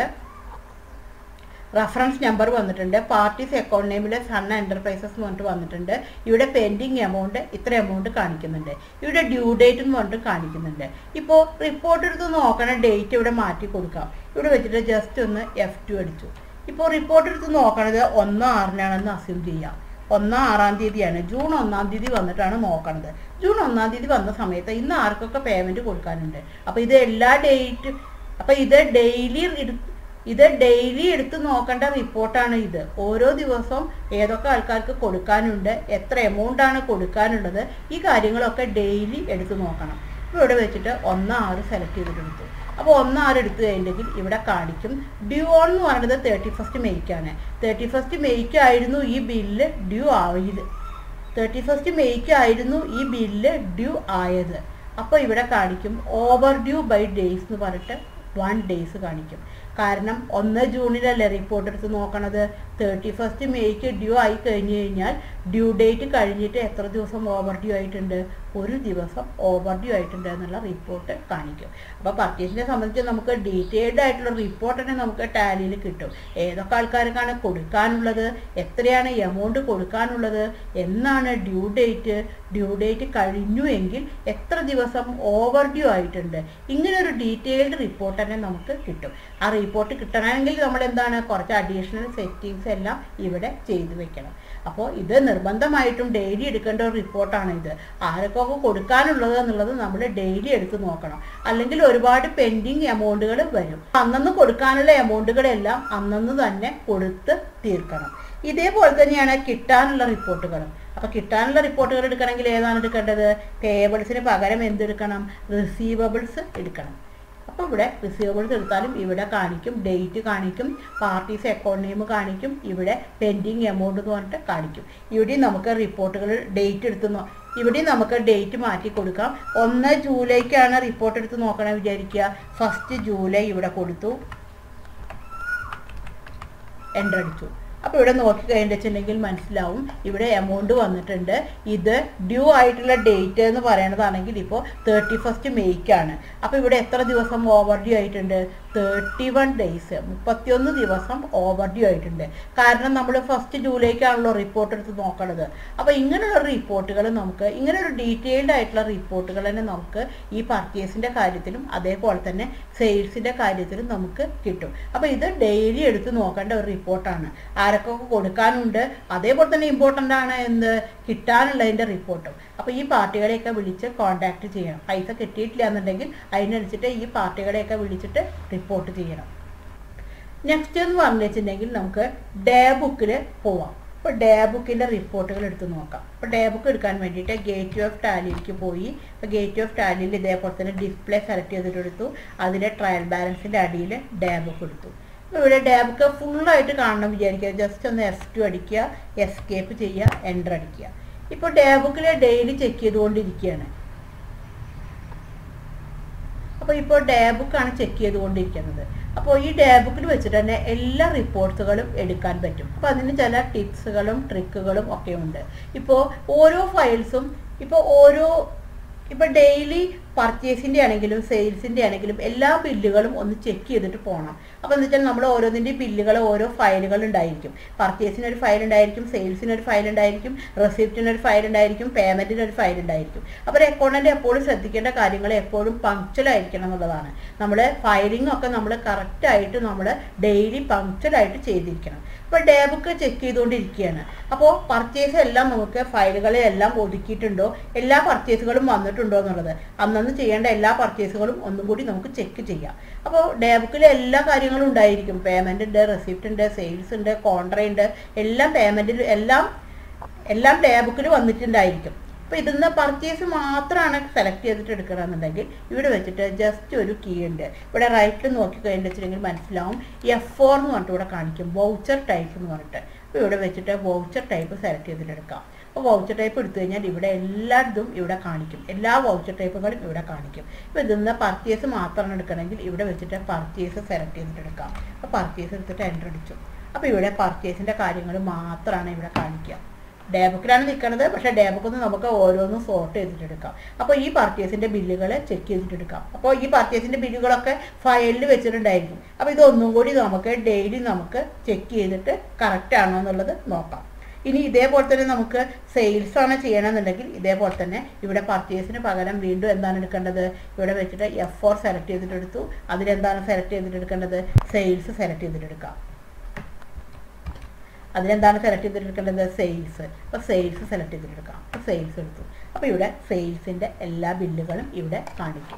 റഫറൻസ് നമ്പർ വന്നിട്ടുണ്ട് പാർട്ടീസ് അക്കൗണ്ട് നെയിമിലെ സൺ എൻ്റർപ്രൈസസ് എന്ന് പറഞ്ഞിട്ട് വന്നിട്ടുണ്ട് ഇവിടെ പെൻഡിങ് എമൗണ്ട് ഇത്ര എമൗണ്ട് കാണിക്കുന്നുണ്ട് ഇവിടെ ഡ്യൂ ഡേറ്റ് എന്ന് പറഞ്ഞിട്ട് കാണിക്കുന്നുണ്ട് ഇപ്പോൾ റിപ്പോർട്ട് എടുത്ത് നോക്കണ ഡേറ്റ് ഇവിടെ മാറ്റി കൊടുക്കാം ഇവിടെ വെച്ചിട്ട് ജസ്റ്റ് ഒന്ന് എഫ് ടു അടിച്ചു ഇപ്പോൾ റിപ്പോർട്ട് എടുത്ത് നോക്കണത് ഒന്നാം ആറിനാണെന്ന് അസ്യൂം ചെയ്യാം ഒന്നാം ആറാം തീയതിയാണ് ജൂൺ ഒന്നാം തീയതി വന്നിട്ടാണ് നോക്കണത് ജൂൺ ഒന്നാം തീയതി വന്ന സമയത്ത് ഇന്ന് ആർക്കൊക്കെ പേയ്മെന്റ് കൊടുക്കാനുണ്ട് അപ്പോൾ ഇത് എല്ലാ ഡേറ്റ് അപ്പോൾ ഇത് ഡെയിലി ഇത് ഡെയിലി എടുത്ത് നോക്കേണ്ട റിപ്പോർട്ടാണ് ഇത് ഓരോ ദിവസവും ഏതൊക്കെ ആൾക്കാർക്ക് കൊടുക്കാനുണ്ട് എത്ര എമൗണ്ട് ആണ് കൊടുക്കാനുള്ളത് ഈ കാര്യങ്ങളൊക്കെ ഡെയിലി എടുത്ത് നോക്കണം ഇപ്പോൾ ഇവിടെ വെച്ചിട്ട് ഒന്ന് ആറ് സെലക്ട് ചെയ്തിട്ട് എടുത്തു അപ്പോൾ ഒന്ന് ആറ് എടുത്തു കഴിഞ്ഞിട്ടുണ്ടെങ്കിൽ ഇവിടെ കാണിക്കും ഡ്യൂ ഓൺ എന്ന് പറയുന്നത് തേർട്ടി ഫസ്റ്റ് മെയ്ക്കാണ് തേർട്ടി ഫസ്റ്റ് മെയ്ക്കായിരുന്നു ഈ ബില്ല് ഡ്യൂ ആയത് തേർട്ടി ഫസ്റ്റ് മെയ്ക്കായിരുന്നു ഈ ബില്ല് ഡ്യൂ ആയത് അപ്പോൾ ഇവിടെ കാണിക്കും ഓവർ ഡ്യൂ ബൈ ഡേയ്സ് എന്ന് പറഞ്ഞിട്ട് വൺ ഡേയ്സ് കാണിക്കും കാരണം ഒന്ന് ജൂണിലല്ലേ റിപ്പോർട്ട് എടുത്ത് നോക്കണത് തേർട്ടി ഫസ്റ്റ് മെയ്ക്ക് ഡ്യൂ ആയി കഴിഞ്ഞു കഴിഞ്ഞാൽ ഡ്യൂ ഡേറ്റ് കഴിഞ്ഞിട്ട് എത്ര ദിവസം ഓവർ ഡ്യൂ ആയിട്ടുണ്ട് ഒരു ദിവസം ഓവർ ഡ്യൂ ആയിട്ടുണ്ട് എന്നുള്ള റിപ്പോർട്ട് കാണിക്കും അപ്പോൾ പർച്ചേസിനെ സംബന്ധിച്ച് നമുക്ക് ഡീറ്റെയിൽഡ് ആയിട്ടുള്ള റിപ്പോർട്ട് തന്നെ നമുക്ക് ടാലിയിൽ കിട്ടും ഏതൊക്കെ ആൾക്കാർക്കാണ് കൊടുക്കാനുള്ളത് എത്രയാണ് എമൗണ്ട് കൊടുക്കാനുള്ളത് എന്നാണ് ഡ്യൂ ഡേറ്റ് ഡ്യൂ ഡേറ്റ് കഴിഞ്ഞു എങ്കിൽ എത്ര ദിവസം ഓവർ ഡ്യൂ ആയിട്ടുണ്ട് ഇങ്ങനെ ഒരു ഡീറ്റെയിൽഡ് റിപ്പോർട്ട് തന്നെ നമുക്ക് കിട്ടും ആ റിപ്പോർട്ട് കിട്ടണമെങ്കിൽ നമ്മൾ എന്താണ് കുറച്ച് അഡീഷണൽ സെറ്റിങ്സ് എല്ലാം ഇവിടെ ചെയ്തു വെക്കണം അപ്പോൾ ഇത് നിർബന്ധമായിട്ടും ഡെയിലി എടുക്കേണ്ട ഒരു റിപ്പോർട്ടാണ് ഇത് ആരൊക്കെ കൊടുക്കാനുള്ളത് എന്നുള്ളത് നമ്മൾ ഡെയിലി എടുത്ത് നോക്കണം അല്ലെങ്കിൽ ഒരുപാട് പെൻഡിങ് എമൗണ്ടുകൾ വരും അന്നന്ന് കൊടുക്കാനുള്ള എമൗണ്ടുകളെല്ലാം അന്നന്ന് തന്നെ കൊടുത്ത് തീർക്കണം ഇതേപോലെ തന്നെയാണ് കിട്ടാനുള്ള റിപ്പോർട്ടുകളും അപ്പൊ കിട്ടാനുള്ള റിപ്പോർട്ടുകൾ എടുക്കണമെങ്കിൽ ഏതാണ് എടുക്കേണ്ടത് പേബിൾസിന് പകരം എന്തെടുക്കണം റിസീവബിൾസ് എടുക്കണം അപ്പോൾ ഇവിടെ റിസീവബിൾസ് എടുത്താലും ഇവിടെ കാണിക്കും ഡേറ്റ് കാണിക്കും പാർട്ടീസ് അക്കൗണ്ട് നെയിം കാണിക്കും ഇവിടെ പെൻഡിങ് എമൗണ്ട് എന്ന് പറഞ്ഞിട്ട് കാണിക്കും ഇവിടെയും നമുക്ക് റിപ്പോർട്ടുകൾ ഡേറ്റ് എടുത്ത് നോ ഇവിടെയും നമുക്ക് ഡേറ്റ് മാറ്റി കൊടുക്കാം ഒന്ന് ജൂലൈക്കാണ് റിപ്പോർട്ട് എടുത്ത് നോക്കണം വിചാരിക്കുക ഫസ്റ്റ് ജൂലൈ ഇവിടെ കൊടുത്തു എൻ്റർ അടിച്ചു അപ്പോൾ ഇവിടെ നോക്കി കഴിഞ്ഞിട്ടുണ്ടെങ്കിൽ മനസ്സിലാവും ഇവിടെ എമൗണ്ട് വന്നിട്ടുണ്ട് ഇത് ഡ്യൂ ആയിട്ടുള്ള ഡേറ്റ് എന്ന് പറയണതാണെങ്കിൽ ഇപ്പോൾ തേർട്ടി ഫസ്റ്റ് മെയ്ക്കാണ് അപ്പോൾ ഇവിടെ എത്ര ദിവസം ഓവർ ഡ്യൂ ആയിട്ടുണ്ട് തേർട്ടി വൺ ഡേയ്സ് മുപ്പത്തിയൊന്ന് ദിവസം ഓവർ ഡ്യൂ ആയിട്ടുണ്ട് കാരണം നമ്മൾ ഫസ്റ്റ് ജൂലൈക്കാണല്ലോ റിപ്പോർട്ട് എടുത്ത് നോക്കണത് അപ്പോൾ ഇങ്ങനെയുള്ള റിപ്പോർട്ടുകൾ നമുക്ക് ഇങ്ങനെ ഒരു ഡീറ്റെയിൽഡ് ആയിട്ടുള്ള റിപ്പോർട്ടുകൾ തന്നെ നമുക്ക് ഈ പർച്ചേസിൻ്റെ കാര്യത്തിലും അതേപോലെ തന്നെ സെയിൽസിൻ്റെ കാര്യത്തിലും നമുക്ക് കിട്ടും അപ്പോൾ ഇത് ഡെയിലി എടുത്ത് നോക്കേണ്ട ഒരു റിപ്പോർട്ടാണ് ആരൊക്കെ കൊടുക്കാനുണ്ട് അതേപോലെ തന്നെ ഇമ്പോർട്ടൻ്റ് ആണ് എന്ത് കിട്ടാനുള്ളതിൻ്റെ റിപ്പോർട്ടും അപ്പോൾ ഈ പാർട്ടികളെയൊക്കെ വിളിച്ച് കോൺടാക്ട് ചെയ്യണം പൈസ കിട്ടിയിട്ടില്ല എന്നുണ്ടെങ്കിൽ അതിനനുസരിച്ചിട്ട് ഈ പാർട്ടികളെയൊക്കെ വിളിച്ചിട്ട് റിപ്പോർട്ട് ചെയ്യണം നെക്സ്റ്റ് എന്ന് പറഞ്ഞു വെച്ചിട്ടുണ്ടെങ്കിൽ നമുക്ക് ഡേ ബുക്കിൽ പോവാം അപ്പോൾ ഡേ ബുക്കിൻ്റെ റിപ്പോർട്ടുകൾ എടുത്ത് നോക്കാം അപ്പോൾ ഡേ ബുക്ക് എടുക്കാൻ വേണ്ടിയിട്ട് ഗേറ്റ് ഓഫ് ടാലിയിലേക്ക് പോയി അപ്പോൾ ഗേറ്റ് ഓഫ് ടാലിയിൽ ഇതേപോലെ തന്നെ ഡിസ്പ്ലേ സെലക്ട് ചെയ്തിട്ട് എടുത്തു അതിലെ ട്രയൽ ബാലൻസിൻ്റെ അടിയിൽ ഡേ ബുക്ക് എടുത്തു അപ്പോൾ ഇവിടെ ഡേ ബുക്ക് ഫുള്ളായിട്ട് കാണണം വിചാരിക്കുക ജസ്റ്റ് ഒന്ന് എഫ് ടു അടിക്കുക എസ്കേപ്പ് ചെയ്യുക എൻ്റർ അടിക്കുക ഇപ്പോൾ ഡേ ബുക്കിൽ ഡെയിലി ചെക്ക് ചെയ്തുകൊണ്ടിരിക്കുകയാണ് അപ്പോൾ ഇപ്പോൾ ഡേ ബുക്കാണ് ചെക്ക് ചെയ്തുകൊണ്ടിരിക്കുന്നത് അപ്പോൾ ഈ ഡേ ബുക്കിൽ വെച്ചിട്ട് തന്നെ എല്ലാ റിപ്പോർട്ട്സുകളും എടുക്കാൻ പറ്റും അപ്പോൾ അതിന് ചില ടിപ്സുകളും ട്രിക്കുകളും ഒക്കെ ഉണ്ട് ഇപ്പോൾ ഓരോ ഫയൽസും ഇപ്പോൾ ഓരോ ഇപ്പോൾ ഡെയിലി പർച്ചേസിൻ്റെ ആണെങ്കിലും സെയിൽസിൻ്റെ ആണെങ്കിലും എല്ലാ ബില്ലുകളും ഒന്ന് ചെക്ക് ചെയ്തിട്ട് പോകണം അപ്പോൾ എന്ന് വെച്ചാൽ നമ്മൾ ഓരോന്നിൻ്റെ ബില്ലുകൾ ഓരോ ഫയലുകൾ ഉണ്ടായിരിക്കും പർച്ചേസിന് ഒരു ഫയൽ ഉണ്ടായിരിക്കും സെയിൽസിന് ഒരു ഫയൽ ഉണ്ടായിരിക്കും റെസിപ്റ്റിന് ഒരു ഫയൽ ഉണ്ടായിരിക്കും പേയ്മെൻറ്റിന് ഒരു ഫയൽ ഉണ്ടായിരിക്കും അപ്പോൾ ഒരു അക്കൗണ്ടൻ്റ് എപ്പോഴും ശ്രദ്ധിക്കേണ്ട കാര്യങ്ങൾ എപ്പോഴും പങ്ക്ച്വലായിരിക്കണം എന്നുള്ളതാണ് നമ്മൾ ഫയലിംഗ് ഒക്കെ നമ്മൾ കറക്റ്റായിട്ട് നമ്മൾ ഡെയിലി പങ്ക്ച്വലായിട്ട് ചെയ്തിരിക്കണം ഇപ്പോൾ ഡേ ബുക്ക് ചെക്ക് ചെയ്തുകൊണ്ടിരിക്കുകയാണ് അപ്പോൾ പർച്ചേസ് എല്ലാം നമുക്ക് ഫയലുകളെല്ലാം ഒതുക്കിയിട്ടുണ്ടോ എല്ലാ പർച്ചേസുകളും വന്നിട്ടുണ്ടോ എന്നുള്ളത് അന്നന്ന് ചെയ്യേണ്ട എല്ലാ പർച്ചേസുകളും ഒന്നും കൂടി നമുക്ക് ചെക്ക് ചെയ്യാം അപ്പോൾ ഡേ ബുക്കിൽ എല്ലാ കാര്യങ്ങളും ഉണ്ടായിരിക്കും പേയ്മെൻ്റ് ഉണ്ട് റെസിപ്റ്റ് ഉണ്ട് സെയിൽസ് ഉണ്ട് കോൺട്ര ഉണ്ട് എല്ലാം പേയ്മെൻറ്റിൽ എല്ലാം എല്ലാം ഡേ ബുക്കിൽ വന്നിട്ടുണ്ടായിരിക്കും അപ്പോൾ ഇതിന്ന് പർച്ചേസ് മാത്രമാണ് സെലക്ട് ചെയ്തിട്ട് എടുക്കണമെന്നുണ്ടെങ്കിൽ ഇവിടെ വെച്ചിട്ട് ജസ്റ്റ് ഒരു കീ ഉണ്ട് ഇവിടെ റൈറ്റിൽ നോക്കി കഴിഞ്ഞിട്ടുണ്ടെങ്കിൽ മനസ്സിലാവും എഫ് ഫോർ എന്ന് പറഞ്ഞിട്ട് ഇവിടെ കാണിക്കും വൗച്ചർ ടൈപ്പ് എന്ന് പറഞ്ഞിട്ട് അപ്പോൾ ഇവിടെ വെച്ചിട്ട് വൗച്ചർ ടൈപ്പ് സെലക്ട് ചെയ്തിട്ട് എടുക്കാം അപ്പോൾ വൗച്ചർ ടൈപ്പ് എടുത്തു കഴിഞ്ഞാൽ ഇവിടെ എല്ലായിതും ഇവിടെ കാണിക്കും എല്ലാ വൗച്ചർ ടൈപ്പുകളും ഇവിടെ കാണിക്കും ഇപ്പോൾ ഇതിന്ന് പർച്ചേസ് മാത്രമാണ് എടുക്കണമെങ്കിൽ ഇവിടെ വെച്ചിട്ട് പർച്ചേസ് സെലക്ട് ചെയ്തിട്ട് എടുക്കാം അപ്പോൾ പർച്ചേസ് എടുത്തിട്ട് എൻ്റർ അടിച്ചു അപ്പോൾ ഇവിടെ പർച്ചേസിൻ്റെ കാര്യങ്ങൾ മാത്രമാണ് ഇവിടെ കാണിക്കുക ഡേ ബുക്കിലാണ് നിൽക്കുന്നത് പക്ഷേ ഡേ ബുക്കിൽ നിന്ന് നമുക്ക് ഓരോന്നും സോർട്ട് ചെയ്തിട്ട് എടുക്കാം അപ്പോൾ ഈ പർച്ചേസിൻ്റെ ബില്ലുകൾ ചെക്ക് ചെയ്തിട്ട് എടുക്കാം അപ്പോൾ ഈ പർച്ചേസിൻ്റെ ബില്ലുകളൊക്കെ ഫയലിൽ വെച്ചിട്ടുണ്ടായിരിക്കും അപ്പോൾ ഇതൊന്നും കൂടി നമുക്ക് ഡെയിലി നമുക്ക് ചെക്ക് ചെയ്തിട്ട് കറക്റ്റ് ആണോ എന്നുള്ളത് നോക്കാം ഇനി ഇതേപോലെ തന്നെ നമുക്ക് സെയിൽസ് ആണ് ചെയ്യണമെന്നുണ്ടെങ്കിൽ ഇതേപോലെ തന്നെ ഇവിടെ പർച്ചേസിന് പകരം വീണ്ടും എന്താണ് എടുക്കേണ്ടത് ഇവിടെ വെച്ചിട്ട് എഫ് ഫോർ സെലക്ട് ചെയ്തിട്ട് എടുത്തു അതിലെന്താണ് സെലക്ട് ചെയ്തിട്ട് എടുക്കേണ്ടത് സെയിൽസ് സെലക്ട് ചെയ്തിട്ട് എടുക്കാം അതിലെന്താണ് സെലക്ട് ചെയ്തിട്ടെടുക്കേണ്ടത് സെയിൽസ് അപ്പോൾ സെയിൽസ് സെലക്ട് ചെയ്തിട്ടെടുക്കാം അപ്പോൾ സെയിൽസ് എടുത്തു അപ്പോൾ ഇവിടെ സെയിൽസിൻ്റെ എല്ലാ ബില്ലുകളും ഇവിടെ കാണിക്കും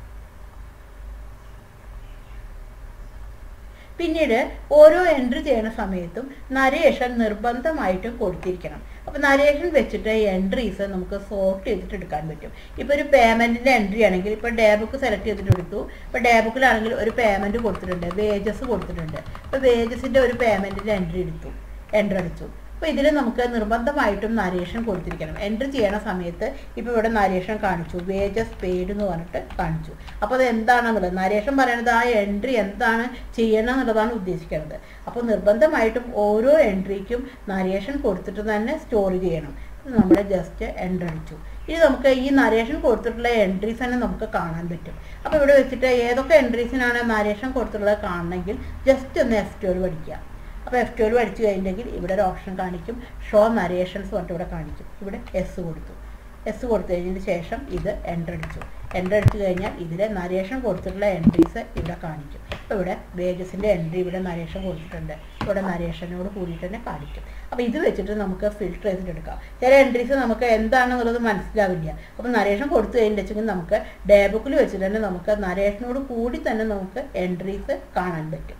പിന്നീട് ഓരോ എൻട്രി ചെയ്യുന്ന സമയത്തും നരേഷൻ നിർബന്ധമായിട്ടും കൊടുത്തിരിക്കണം അപ്പോൾ നരേഷൻ വെച്ചിട്ട് എൻട്രീസ് നമുക്ക് സോർട്ട് ചെയ്തിട്ട് എടുക്കാൻ പറ്റും ഇപ്പോൾ ഒരു പേയ്മെൻറ്റിൻ്റെ എൻട്രി ആണെങ്കിൽ ഇപ്പോൾ ഡേ ബുക്ക് സെലക്ട് ചെയ്തിട്ട് എടുത്തു ഇപ്പോൾ ഡേ ബുക്കിലാണെങ്കിൽ ഒരു പേയ്മെൻറ്റ് കൊടുത്തിട്ടുണ്ട് വേജസ് കൊടുത്തിട്ടുണ്ട് അപ്പോൾ വേജസിൻ്റെ ഒരു പേയ്മെൻറ്റിൻ്റെ എൻട്രി എടുത്തു എൻ്റർ അടിച്ചു അപ്പോൾ ഇതിൽ നമുക്ക് നിർബന്ധമായിട്ടും നരേഷൻ കൊടുത്തിരിക്കണം എൻട്രി ചെയ്യണ സമയത്ത് ഇപ്പോൾ ഇവിടെ നരേഷൻ കാണിച്ചു വേജസ് പെയ്ഡ് എന്ന് പറഞ്ഞിട്ട് കാണിച്ചു അപ്പോൾ അത് എന്താണെന്നുള്ളത് നരേഷൻ പറയണത് ആ എൻട്രി എന്താണ് ചെയ്യണം എന്നുള്ളതാണ് ഉദ്ദേശിക്കുന്നത് അപ്പോൾ നിർബന്ധമായിട്ടും ഓരോ എൻട്രിക്കും നരേഷൻ കൊടുത്തിട്ട് തന്നെ സ്റ്റോർ ചെയ്യണം നമ്മൾ ജസ്റ്റ് എൻ്റർ അടിച്ചു ഇനി നമുക്ക് ഈ നരേഷൻ കൊടുത്തിട്ടുള്ള എൻട്രീസ് തന്നെ നമുക്ക് കാണാൻ പറ്റും അപ്പോൾ ഇവിടെ വെച്ചിട്ട് ഏതൊക്കെ എൻട്രീസിനാണ് നരേഷൻ കൊടുത്തിട്ടുള്ളത് കാണണമെങ്കിൽ ജസ്റ്റ് ഒന്ന് എഫ് ട്വൽവ് പഠിക്കുക അപ്പോൾ എഫ് ട്വൽവ് അടിച്ചു കഴിഞ്ഞെങ്കിൽ ഇവിടെ ഒരു ഓപ്ഷൻ കാണിക്കും ഷോ നരേഷൻസ് പറഞ്ഞിട്ട് ഇവിടെ കാണിക്കും ഇവിടെ എസ് കൊടുത്തു എസ് കൊടുത്തു കഴിഞ്ഞതിന് ശേഷം ഇത് എൻ്റർ അടിച്ചു എൻ്റർ അടിച്ചു കഴിഞ്ഞാൽ ഇതിൽ നരേഷൻ കൊടുത്തിട്ടുള്ള എൻട്രീസ് ഇവിടെ കാണിക്കും അപ്പോൾ ഇവിടെ വേജസിൻ്റെ എൻട്രി ഇവിടെ നരേഷൻ കൊടുത്തിട്ടുണ്ട് ഇവിടെ നരേഷനോട് കൂടിയിട്ട് തന്നെ കാണിക്കും അപ്പോൾ ഇത് വെച്ചിട്ട് നമുക്ക് ഫിൽട്ടർ ചെയ്തിട്ട് എടുക്കാം ചില എൻട്രീസ് നമുക്ക് എന്താണെന്നുള്ളത് മനസ്സിലാവില്ല അപ്പോൾ നരേഷൻ കൊടുത്തു കഴിഞ്ഞിട്ടുണ്ടെങ്കിൽ നമുക്ക് ഡേ ബുക്കിൽ വെച്ചിട്ട് തന്നെ നമുക്ക് നരേഷനോട് കൂടി തന്നെ നമുക്ക് എൻട്രീസ് കാണാൻ പറ്റും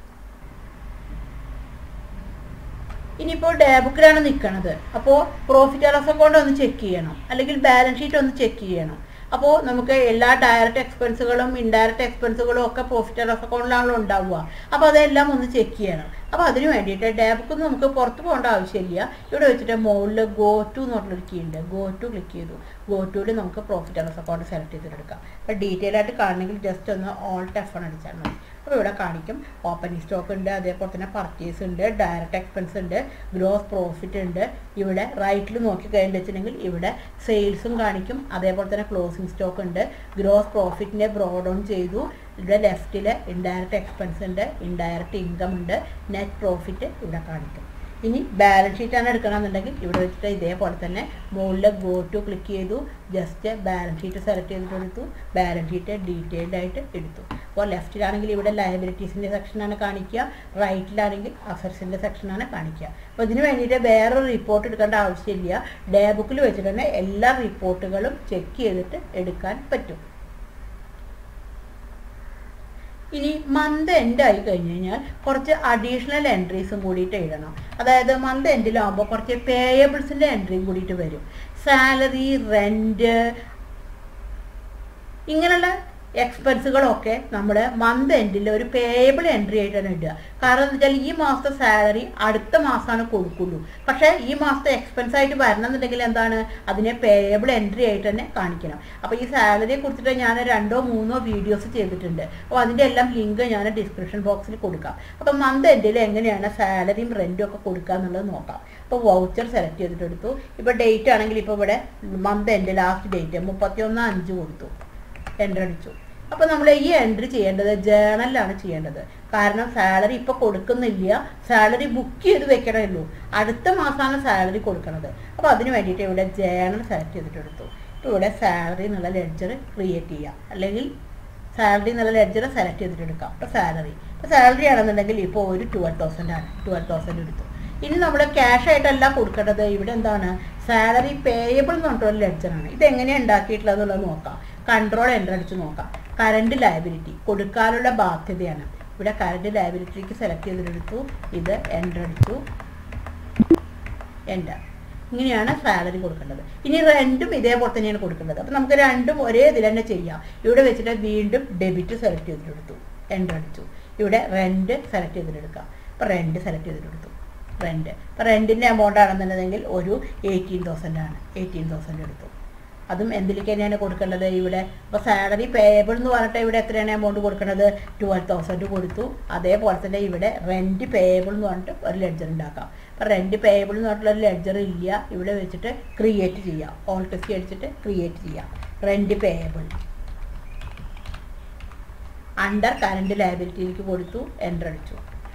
ഇനിയിപ്പോൾ ഡേ ബുക്കിലാണ് നിൽക്കുന്നത് അപ്പോൾ പ്രോഫിറ്റ് ആൻഡ് ലോസ് അക്കൗണ്ട് ഒന്ന് ചെക്ക് ചെയ്യണം അല്ലെങ്കിൽ ബാലൻസ് ഷീറ്റ് ഒന്ന് ചെക്ക് ചെയ്യണം അപ്പോൾ നമുക്ക് എല്ലാ ഡയറക്റ്റ് എക്സ്പെൻസുകളും ഇൻഡയറക്റ്റ് എക്സ്പെൻസുകളും ഒക്കെ പ്രോഫിറ്റ് ആൻഡ് ലോസ് അക്കൗണ്ടിലാണല്ലോ ഉണ്ടാവുക അപ്പോൾ അതെല്ലാം ഒന്ന് ചെക്ക് ചെയ്യണം അപ്പോൾ അതിന് വേണ്ടിയിട്ട് ഡാബുക്ക് നമുക്ക് പുറത്ത് പോകേണ്ട ആവശ്യമില്ല ഇവിടെ വെച്ചിട്ട് മുകളിൽ ഗോ ടു എന്ന് പറഞ്ഞൊരു കീ ഉണ്ട് ഗോ ടു ക്ലിക്ക് ചെയ്തു ഗോ ടുവിൽ നമുക്ക് profit and loss account select ചെയ്തെടുക്കാം അപ്പോൾ ഡീറ്റെയിൽ ആയിട്ട് കാണണമെങ്കിൽ ജസ്റ്റ് ഒന്ന് ഓൾട്ട് എഫ് ആണ് അടിച്ചാൽ മതി അപ്പോൾ ഇവിടെ കാണിക്കും ഓപ്പണിംഗ് സ്റ്റോക്ക് ഉണ്ട് അതേപോലെ തന്നെ പർച്ചേസ് ഉണ്ട് ഡയറക്റ്റ് എക്സ്പെൻസ് ഉണ്ട് ഗ്രോസ് പ്രോഫിറ്റ് ഉണ്ട് ഇവിടെ റൈറ്റിൽ നോക്കി കഴിഞ്ഞിട്ടുണ്ടെങ്കിൽ ഇവിടെ സെയിൽസും കാണിക്കും അതേപോലെ തന്നെ ക്ലോസിംഗ് സ്റ്റോക്ക് ഉണ്ട് ഗ്രോസ് പ്രോഫിറ്റിനെ ബ്രോഡ് ഓൺ ചെയ്തു ഇവിടെ ലെഫ്റ്റിൽ ഇൻഡയറക്റ്റ് എക്സ്പെൻസ് ഉണ്ട് ഇൻഡയറക്റ്റ് ഇൻകം ഉണ്ട് നെറ്റ് പ്രോഫിറ്റ് ഇവിടെ കാണിക്കും ഇനി ബാലൻസ് ഷീറ്റാണ് എടുക്കണമെന്നുണ്ടെങ്കിൽ ഇവിടെ വെച്ചിട്ട് ഇതേപോലെ തന്നെ മുകളിൽ ഗോ ടു ക്ലിക്ക് ചെയ്തു ജസ്റ്റ് ബാലൻസ് ഷീറ്റ് സെലക്ട് ചെയ്തിട്ട് എടുത്തു ബാലൻസ് ഷീറ്റ് ഡീറ്റെയിൽഡ് ആയിട്ട് എടുത്തു അപ്പോൾ ലെഫ്റ്റിലാണെങ്കിൽ ഇവിടെ ലയബിലിറ്റീസിൻ്റെ സെക്ഷനാണ് കാണിക്കുക റൈറ്റിലാണെങ്കിൽ അസറ്റ്സിൻ്റെ സെക്ഷനാണ് കാണിക്കുക അപ്പോൾ ഇതിന് വേണ്ടിയിട്ട് വേറൊരു റിപ്പോർട്ട് എടുക്കേണ്ട ആവശ്യമില്ല ഡേ ബുക്കിൽ വെച്ചിട്ട് തന്നെ എല്ലാ റിപ്പോർട്ടുകളും ചെക്ക് ചെയ്തിട്ട് എടുക്കാൻ പറ്റും ഇനി മന്ത് എൻഡ് ആയി കഴിഞ്ഞ് കഴിഞ്ഞാൽ കുറച്ച് അഡീഷണൽ എൻട്രീസും കൂടിയിട്ട് എഴുതണം അതായത് മന്ത് എൻഡിലാകുമ്പോൾ കുറച്ച് പേയബിൾസിൻ്റെ എൻട്രിയും കൂടിയിട്ട് വരും സാലറി റെൻറ്റ് ഇങ്ങനെയുള്ള എക്സ്പെൻസുകളൊക്കെ നമ്മൾ മന്ത് എൻഡിൽ ഒരു പേയബിൾ എൻട്രി ആയിട്ടാണ് ഇടുക കാരണം എന്ന് വെച്ചാൽ ഈ മാസത്തെ സാലറി അടുത്ത മാസമാണ് കൊടുക്കുള്ളൂ പക്ഷേ ഈ മാസത്തെ എക്സ്പെൻസ് ആയിട്ട് വരണമെന്നുണ്ടെങ്കിൽ എന്താണ് അതിനെ പേയബിൾ എൻട്രി ആയിട്ട് തന്നെ കാണിക്കണം അപ്പോൾ ഈ സാലറിയെ കുറിച്ചിട്ട് ഞാൻ രണ്ടോ മൂന്നോ വീഡിയോസ് ചെയ്തിട്ടുണ്ട് അപ്പോൾ അതിൻ്റെ എല്ലാം ലിങ്ക് ഞാൻ ഡിസ്ക്രിപ്ഷൻ ബോക്സിൽ കൊടുക്കാം അപ്പോൾ മന്ത് എൻഡിൽ എങ്ങനെയാണ് സാലറിയും റെൻറ്റും ഒക്കെ കൊടുക്കുക എന്നുള്ളത് നോക്കാം അപ്പോൾ വൗച്ചർ സെലക്ട് ചെയ്തിട്ട് എടുത്തു ഇപ്പോൾ ഡേറ്റ് ആണെങ്കിൽ ഇപ്പോൾ ഇവിടെ മന്ത് എൻഡ് ലാസ്റ്റ് ഡേറ്റ് മുപ്പത്തിയൊന്ന് അഞ്ച് കൊടുത്തു എൻ്റർ അടിച്ചു അപ്പോൾ നമ്മൾ ഈ എൻട്രി ചെയ്യേണ്ടത് ജേണലിലാണ് ചെയ്യേണ്ടത് കാരണം സാലറി ഇപ്പോൾ കൊടുക്കുന്നില്ല സാലറി ബുക്ക് ചെയ്ത് വെക്കണമല്ലോ അടുത്ത മാസമാണ് സാലറി കൊടുക്കുന്നത് അപ്പോൾ അതിന് വേണ്ടിയിട്ട് ഇവിടെ ജേണൽ സെലക്ട് ചെയ്തിട്ട് എടുത്തു ഇപ്പോൾ ഇവിടെ സാലറി എന്നുള്ള ലെഡ്ജർ ക്രിയേറ്റ് ചെയ്യുക അല്ലെങ്കിൽ സാലറി എന്നുള്ള ലെഡ്ജർ സെലക്ട് ചെയ്തിട്ട് എടുക്കാം അപ്പോൾ സാലറി ഇപ്പോൾ സാലറി ആണെന്നുണ്ടെങ്കിൽ ഇപ്പോൾ ഒരു ട്വൽവ് തൗസൻഡ് ആണ് ട്വൽവ് തൗസൻഡ് എടുത്തു ഇനി നമ്മൾ ക്യാഷ് ആയിട്ടല്ല കൊടുക്കേണ്ടത് ഇവിടെ എന്താണ് സാലറി പേയബിൾ എന്ന് പറഞ്ഞിട്ടുള്ള ലെഡ്ജറാണ് ഇത് എങ്ങനെയാണ് ഉണ്ടാക്കിയിട്ടുള്ളത് എന്നുള്ളത് നോക്കാം കൺട്രോൾ എൻ്റർ അടിച്ച് നോക്കാം കറണ്ട് ലയബിലിറ്റി കൊടുക്കാനുള്ള ബാധ്യതയാണ് ഇവിടെ കറണ്ട് ലയബിലിറ്റിക്ക് സെലക്ട് ചെയ്തെടുത്തു ഇത് എൻ്റർ അടിച്ചു എൻ്റർ ഇങ്ങനെയാണ് സാലറി കൊടുക്കേണ്ടത് ഇനി റെൻറ്റും ഇതേപോലെ തന്നെയാണ് കൊടുക്കേണ്ടത് അപ്പം നമുക്ക് രണ്ടും ഒരേ ഇതിൽ തന്നെ ചെയ്യാം ഇവിടെ വെച്ചിട്ട് വീണ്ടും ഡെബിറ്റ് സെലക്ട് ചെയ്തിട്ടെടുത്തു എൻ്റർ അടിച്ചു ഇവിടെ റെൻറ്റ് സെലക്ട് ചെയ്തിട്ടെടുക്കാം അപ്പോൾ റെൻറ്റ് സെലക്ട് ചെയ്തിട്ടെടുത്തു റെൻറ്റ് അപ്പോൾ റെൻറ്റിൻ്റെ എമൗണ്ട് ആണെന്നുണ്ടെങ്കിൽ ഒരു എയ്റ്റീൻ തൗസൻഡ് ആണ് എയ്റ്റീൻ തൗസൻഡ് എടുത്തു അതും എന്തിലേക്ക് തന്നെയാണ് കൊടുക്കേണ്ടത് ഇവിടെ ഇപ്പോൾ സാലറി പേയബിൾ എന്ന് പറഞ്ഞിട്ട് ഇവിടെ എത്രയാണ് എമൗണ്ട് കൊടുക്കുന്നത് ട്വൽവ് തൗസൻഡ് കൊടുത്തു അതേപോലെ തന്നെ ഇവിടെ റെൻറ്റ് പേയബിൾ എന്ന് പറഞ്ഞിട്ട് ഒരു ലെഡ്ജർ ഉണ്ടാക്കാം അപ്പോൾ റെൻറ്റ് പേയബിൾ എന്ന് പറഞ്ഞിട്ടുള്ള ഒരു ലെഡ്ജർ ഇല്ല ഇവിടെ വെച്ചിട്ട് ക്രിയേറ്റ് ചെയ്യാം ഓൾ ടെസ്റ്റ് അടിച്ചിട്ട് ക്രിയേറ്റ് ചെയ്യാം റെൻറ്റ് പേയബിൾ അണ്ടർ കറണ്ട് ലയബിലിറ്റിയിലേക്ക് കൊടുത്തു എൻ്റർ അടിച്ചു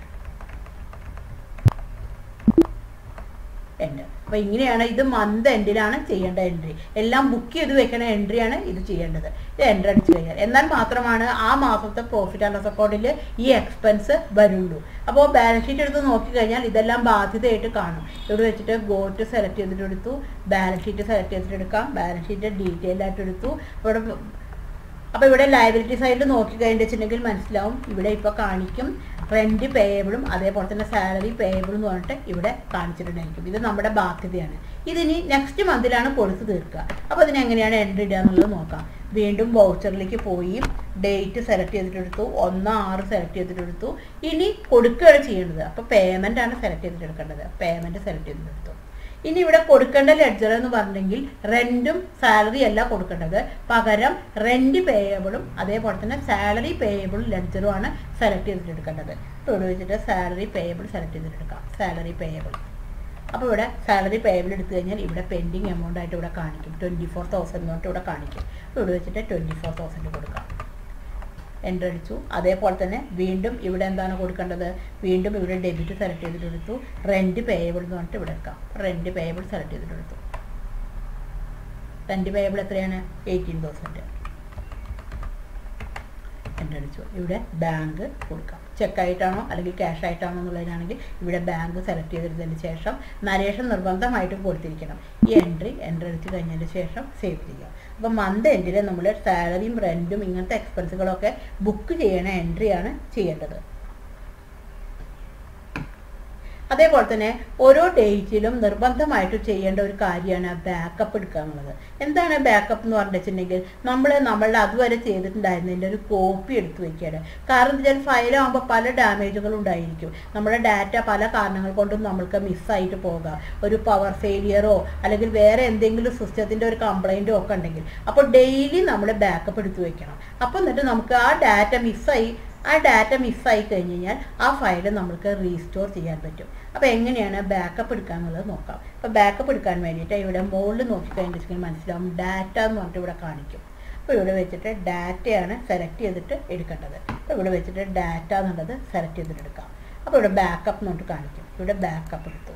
എൻഡ് അപ്പോൾ ഇങ്ങനെയാണ് ഇത് മന്ത് എൻഡിലാണ് ചെയ്യേണ്ട എൻട്രി എല്ലാം ബുക്ക് ചെയ്ത് വെക്കണ എൻട്രിയാണ് ഇത് ചെയ്യേണ്ടത് ഇത് എൻട്രി അടിച്ചു കഴിഞ്ഞാൽ എന്നാൽ മാത്രമാണ് ആ മാസത്തെ പ്രോഫിറ്റ് ആൻഡ് ലോസ് അക്കൗണ്ടിൽ ഈ എക്സ്പെൻസ് വരുള്ളൂ അപ്പോൾ ബാലൻസ് ഷീറ്റ് എടുത്ത് നോക്കിക്കഴിഞ്ഞാൽ ഇതെല്ലാം ബാധ്യതയായിട്ട് കാണും ഇവിടെ വെച്ചിട്ട് ഗോട്ട് സെലക്ട് ചെയ്തിട്ട് എടുത്തു ബാലൻസ് ഷീറ്റ് സെലക്ട് ചെയ്തിട്ട് എടുക്കാം ബാലൻസ് ഷീറ്റ് ഡീറ്റെയിൽ ആയിട്ട് എടുത്തു ഇവിടെ അപ്പോൾ ഇവിടെ ലയബിലിറ്റി സൈഡിൽ നോക്കി കഴിഞ്ഞിട്ടുണ്ടെങ്കിൽ മനസ്സിലാവും ഇവിടെ ഇപ്പോൾ കാണിക്കും റെൻറ്റ് പേയബിളും അതേപോലെ തന്നെ സാലറി പേയബിളും എന്ന് പറഞ്ഞിട്ട് ഇവിടെ കാണിച്ചിട്ടുണ്ടായിരിക്കും ഇത് നമ്മുടെ ബാധ്യതയാണ് ഇതിനി നെക്സ്റ്റ് മന്തിലാണ് കൊടുത്തു തീർക്കുക അപ്പോൾ ഇതിന് എങ്ങനെയാണ് എൻട്രി ഇടുക എന്നുള്ളത് നോക്കാം വീണ്ടും വൗച്ചറിലേക്ക് പോയി ഡേറ്റ് സെലക്ട് ചെയ്തിട്ടെടുത്തു ഒന്ന് ആറ് സെലക്ട് ചെയ്തിട്ടെടുത്തു ഇനി കൊടുക്കുകയാണ് ചെയ്യേണ്ടത് അപ്പോൾ പേയ്മെൻ്റ് ആണ് സെലക്ട് ചെയ്തിട്ടെടുക്കേണ്ടത് പേയ്മെൻറ്റ് സെലക്ട് ചെയ്തിട്ടെടുത്തു ഇനി ഇവിടെ കൊടുക്കേണ്ട ലെഡ്ജർ എന്ന് പറഞ്ഞെങ്കിൽ റെന്റും സാലറി അല്ല കൊടുക്കേണ്ടത് പകരം റെന്റ് പേയബിളും അതേപോലെ തന്നെ സാലറി പേയബിളും ലെഡ്ജറും ആണ് സെലക്ട് ചെയ്തിട്ടെടുക്കേണ്ടത് ഇപ്പോൾ ഇവിടെ വെച്ചിട്ട് സാലറി പേയബിൾ സെലക്ട് ചെയ്തിട്ടെടുക്കാം സാലറി പേയബിൾ അപ്പോൾ ഇവിടെ സാലറി പേയബിൾ എടുത്തു കഴിഞ്ഞാൽ ഇവിടെ പെൻഡിങ് എമൗണ്ട് ആയിട്ട് ഇവിടെ കാണിക്കും ട്വൻറ്റി ഫോർ തൗസൻഡ് തൊട്ട് ഇവിടെ കാണിക്കും അപ്പോൾ ഇവിടെ വെച്ചിട്ട് ട്വൻറ്റി ഫോർ തൗസൻഡ് കൊടുക്കാം എൻ്റർ അടിച്ചു അതേപോലെ തന്നെ വീണ്ടും ഇവിടെ എന്താണ് കൊടുക്കേണ്ടത് വീണ്ടും ഇവിടെ ഡെബിറ്റ് സെലക്ട് ചെയ്തിട്ടെടുത്തു റെൻറ്റ് പേയബിൾ എന്ന് പറഞ്ഞിട്ട് ഇവിടെ എടുക്കാം റെൻറ്റ് പേയബിൾ സെലക്ട് ചെയ്തിട്ടെടുത്തു റെൻറ്റ് പേയബിൾ എത്രയാണ് എയ്റ്റീൻ തൗസൻഡ് എൻ്റർ അടിച്ചു ഇവിടെ ബാങ്ക് കൊടുക്കാം ചെക്കായിട്ടാണോ അല്ലെങ്കിൽ ക്യാഷ് ആയിട്ടാണോ എന്നുള്ളതിനാണെങ്കിൽ ഇവിടെ ബാങ്ക് സെലക്ട് ചെയ്തെടുത്തതിന് ശേഷം നരേഷൻ നിർബന്ധമായിട്ടും കൊടുത്തിരിക്കണം ഈ എൻട്രി എൻ്റർ അടിച്ച് കഴിഞ്ഞതിന് ശേഷം സേവ് ചെയ്യുക അപ്പോൾ മന്ത് എൻഡിൽ നമ്മൾ സാലറിയും റെൻറ്റും ഇങ്ങനത്തെ എക്സ്പെൻസുകളൊക്കെ ബുക്ക് ചെയ്യണ എൻട്രിയാണ് ചെയ്യേണ്ടത് അതേപോലെ തന്നെ ഓരോ ഡേറ്റിലും നിർബന്ധമായിട്ട് ചെയ്യേണ്ട ഒരു കാര്യമാണ് ബാക്കപ്പ് എടുക്കുക എന്നുള്ളത് എന്താണ് ബാക്കപ്പ് എന്ന് പറഞ്ഞിട്ടുണ്ടെങ്കിൽ നമ്മൾ നമ്മളുടെ അതുവരെ ചെയ്തിട്ടുണ്ടായിരുന്നതിൻ്റെ ഒരു കോപ്പി എടുത്ത് വെക്കുകയാണ് കാരണം എന്താ വെച്ചാൽ ഫയലാകുമ്പോൾ പല ഡാമേജുകളും ഉണ്ടായിരിക്കും നമ്മുടെ ഡാറ്റ പല കാരണങ്ങൾ കൊണ്ടും നമ്മൾക്ക് മിസ്സായിട്ട് പോകാം ഒരു പവർ ഫെയിലിയറോ അല്ലെങ്കിൽ വേറെ എന്തെങ്കിലും സിസ്റ്റത്തിൻ്റെ ഒരു കംപ്ലൈൻറ്റോ ഒക്കെ ഉണ്ടെങ്കിൽ അപ്പോൾ ഡെയിലി നമ്മൾ ബാക്കപ്പ് എടുത്ത് വെക്കണം അപ്പോൾ എന്നിട്ട് നമുക്ക് ആ ഡാറ്റ മിസ്സായി ആ ഡാറ്റ മിസ്സായി കഴിഞ്ഞ് കഴിഞ്ഞാൽ ആ ഫയൽ നമുക്ക് റീസ്റ്റോർ ചെയ്യാൻ പറ്റും അപ്പോൾ എങ്ങനെയാണ് ബാക്കപ്പ് എടുക്കുക എന്നുള്ളത് നോക്കാം അപ്പോൾ ബാക്കപ്പ് എടുക്കാൻ വേണ്ടിയിട്ട് ഇവിടെ മുകളിൽ നോക്കിക്കഴിഞ്ഞിട്ടുണ്ടെങ്കിൽ മനസ്സിലാവും ഡാറ്റ എന്ന് പറഞ്ഞിട്ട് ഇവിടെ കാണിക്കും അപ്പോൾ ഇവിടെ വെച്ചിട്ട് ഡാറ്റയാണ് സെലക്ട് ചെയ്തിട്ട് എടുക്കേണ്ടത് അപ്പോൾ ഇവിടെ വെച്ചിട്ട് ഡാറ്റ എന്നുള്ളത് സെലക്ട് ചെയ്തിട്ട് എടുക്കാം അപ്പോൾ ഇവിടെ ബാക്കപ്പ് എന്ന് പറഞ്ഞിട്ട് കാണിക്കും ഇവിടെ ബാക്കപ്പ് എടുത്തു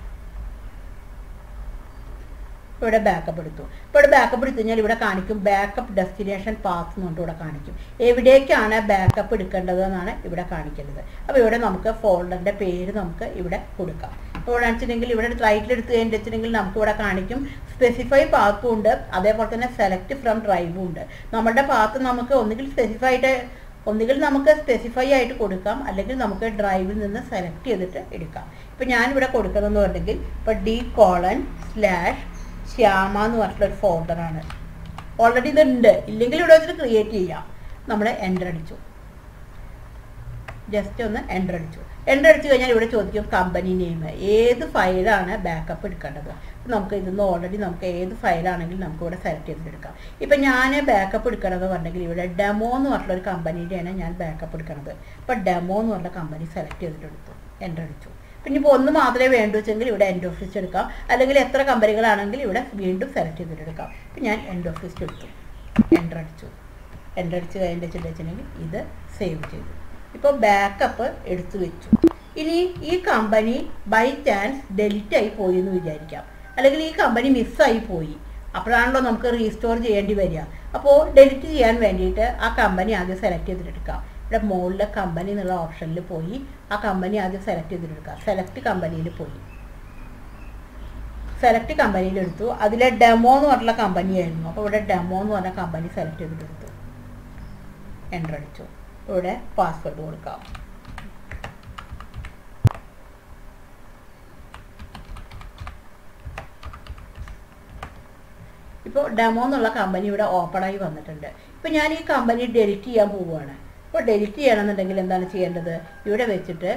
ഇവിടെ ബാക്കപ്പ് എടുത്തു ഇപ്പോൾ ഇവിടെ ബാക്കപ്പ് എടുത്തു കഴിഞ്ഞാൽ ഇവിടെ കാണിക്കും ബാക്കപ്പ് ഡെസ്റ്റിനേഷൻ പാത്ത് എന്ന് പറഞ്ഞിട്ട് ഇവിടെ കാണിക്കും എവിടേക്കാണ് ബാക്കപ്പ് എടുക്കേണ്ടത് എന്നാണ് ഇവിടെ കാണിക്കുന്നത് അപ്പോൾ ഇവിടെ നമുക്ക് ഫോൾഡറിൻ്റെ പേര് നമുക്ക് ഇവിടെ കൊടുക്കാം അപ്പോൾ ഇവിടെ വെച്ചിട്ടുണ്ടെങ്കിൽ ഇവിടെ റൈറ്റിൽ എടുത്ത് കഴിഞ്ഞിട്ടുണ്ടെങ്കിൽ നമുക്ക് ഇവിടെ കാണിക്കും സ്പെസിഫൈ പാത്തും ഉണ്ട് അതേപോലെ തന്നെ സെലക്ട് ഫ്രം ഡ്രൈവും ഉണ്ട് നമ്മുടെ പാത്ത് നമുക്ക് ഒന്നുകിൽ സ്പെസിഫൈ ആയിട്ട് ഒന്നുകിൽ നമുക്ക് സ്പെസിഫൈ ആയിട്ട് കൊടുക്കാം അല്ലെങ്കിൽ നമുക്ക് ഡ്രൈവിൽ നിന്ന് സെലക്ട് ചെയ്തിട്ട് എടുക്കാം ഇപ്പം ഞാനിവിടെ കൊടുക്കുന്നതെന്ന് പറഞ്ഞെങ്കിൽ ഇപ്പോൾ ഡി കോളൻ സ്ലാഷ് ശ്യാമ എന്ന് പറഞ്ഞിട്ടുള്ള ഒരു ഫോൾഡറാണ് ഓൾറെഡി ഇതുണ്ട് ഇല്ലെങ്കിൽ ഇവിടെ വെച്ചിട്ട് ക്രിയേറ്റ് ചെയ്യാം നമ്മൾ എൻ്റർ അടിച്ചു ജസ്റ്റ് ഒന്ന് എൻ്റർ അടിച്ചു എൻ്റർ അടിച്ചു കഴിഞ്ഞാൽ ഇവിടെ ചോദിക്കും കമ്പനി നെയിം ഏത് ഫയലാണ് ബാക്കപ്പ് എടുക്കേണ്ടത് നമുക്ക് ഇതിന്ന് ഓൾറെഡി നമുക്ക് ഏത് ഫയലാണെങ്കിലും നമുക്ക് ഇവിടെ സെലക്ട് ചെയ്തെടുക്കാം ഇപ്പം ഞാൻ ബാക്കപ്പ് എടുക്കണമെന്ന് പറഞ്ഞെങ്കിൽ ഇവിടെ ഡെമോ എന്ന് പറഞ്ഞിട്ടുള്ള ഒരു കമ്പനിയുടെയാണ് ഞാൻ ബാക്കപ്പ് എടുക്കണത് ഇപ്പം ഡെമോ എന്ന് പറഞ്ഞ കമ്പനി സെലക്ട് ചെയ്തിട്ടെടുത്തു എൻ്റർ അടിച്ചു പിന്നെ ഇപ്പോൾ ഒന്ന് മാത്രമേ വേണ്ടൂ വെച്ചെങ്കിൽ ഇവിടെ എൻഡ് ഓഫീസ് എടുക്കാം അല്ലെങ്കിൽ എത്ര കമ്പനികളാണെങ്കിൽ ഇവിടെ വീണ്ടും സെലക്ട് ചെയ്തിട്ട് എടുക്കാം ഇപ്പം ഞാൻ എൻഡ് ഓഫീസ് എടുത്തു എൻ്റർ അടിച്ചു എൻ്റർ അടിച്ച് കഴിഞ്ഞിട്ട് വെച്ചിട്ടുണ്ടെങ്കിൽ ഇത് സേവ് ചെയ്തു ഇപ്പോൾ ബാക്കപ്പ് എടുത്തു വെച്ചു ഇനി ഈ കമ്പനി ബൈ ചാൻസ് ഡെലിറ്റ് ആയി പോയി എന്ന് വിചാരിക്കാം അല്ലെങ്കിൽ ഈ കമ്പനി മിസ്സായി പോയി അപ്പോഴാണല്ലോ നമുക്ക് റീസ്റ്റോർ ചെയ്യേണ്ടി വരിക അപ്പോൾ ഡെലിറ്റ് ചെയ്യാൻ വേണ്ടിയിട്ട് ആ കമ്പനി ആദ്യം സെലക്ട് ചെയ്തിട്ടെടുക്കാം ഇവിടെ മുകളിലെ കമ്പനി എന്നുള്ള ഓപ്ഷനിൽ പോയി ആ കമ്പനി ആദ്യം സെലക്ട് ചെയ്തിട്ടെടുക്കുക സെലക്ട് കമ്പനിയിൽ പോയി സെലക്ട് കമ്പനിയിൽ എടുത്തു അതിലെ ഡെമോ എന്ന് പറഞ്ഞുള്ള കമ്പനിയായിരുന്നു അപ്പോൾ ഇവിടെ ഡെമോ എന്ന് പറഞ്ഞ കമ്പനി സെലക്ട് ചെയ്തിട്ടെടുത്തു എൻ്റർ അടിച്ചു ഇവിടെ പാസ്വേഡ് കൊടുക്കാം ഇപ്പോൾ ഡെമോ എന്നുള്ള കമ്പനി ഇവിടെ ഓപ്പണായി വന്നിട്ടുണ്ട് ഇപ്പോൾ ഞാൻ ഈ കമ്പനി ഡെലിറ്റ് ചെയ്യാൻ പോവുകയാണ് ഇപ്പോൾ ഡെലിറ്റ് ചെയ്യണമെന്നുണ്ടെങ്കിൽ എന്താണ് ചെയ്യേണ്ടത് ഇവിടെ വെച്ചിട്ട്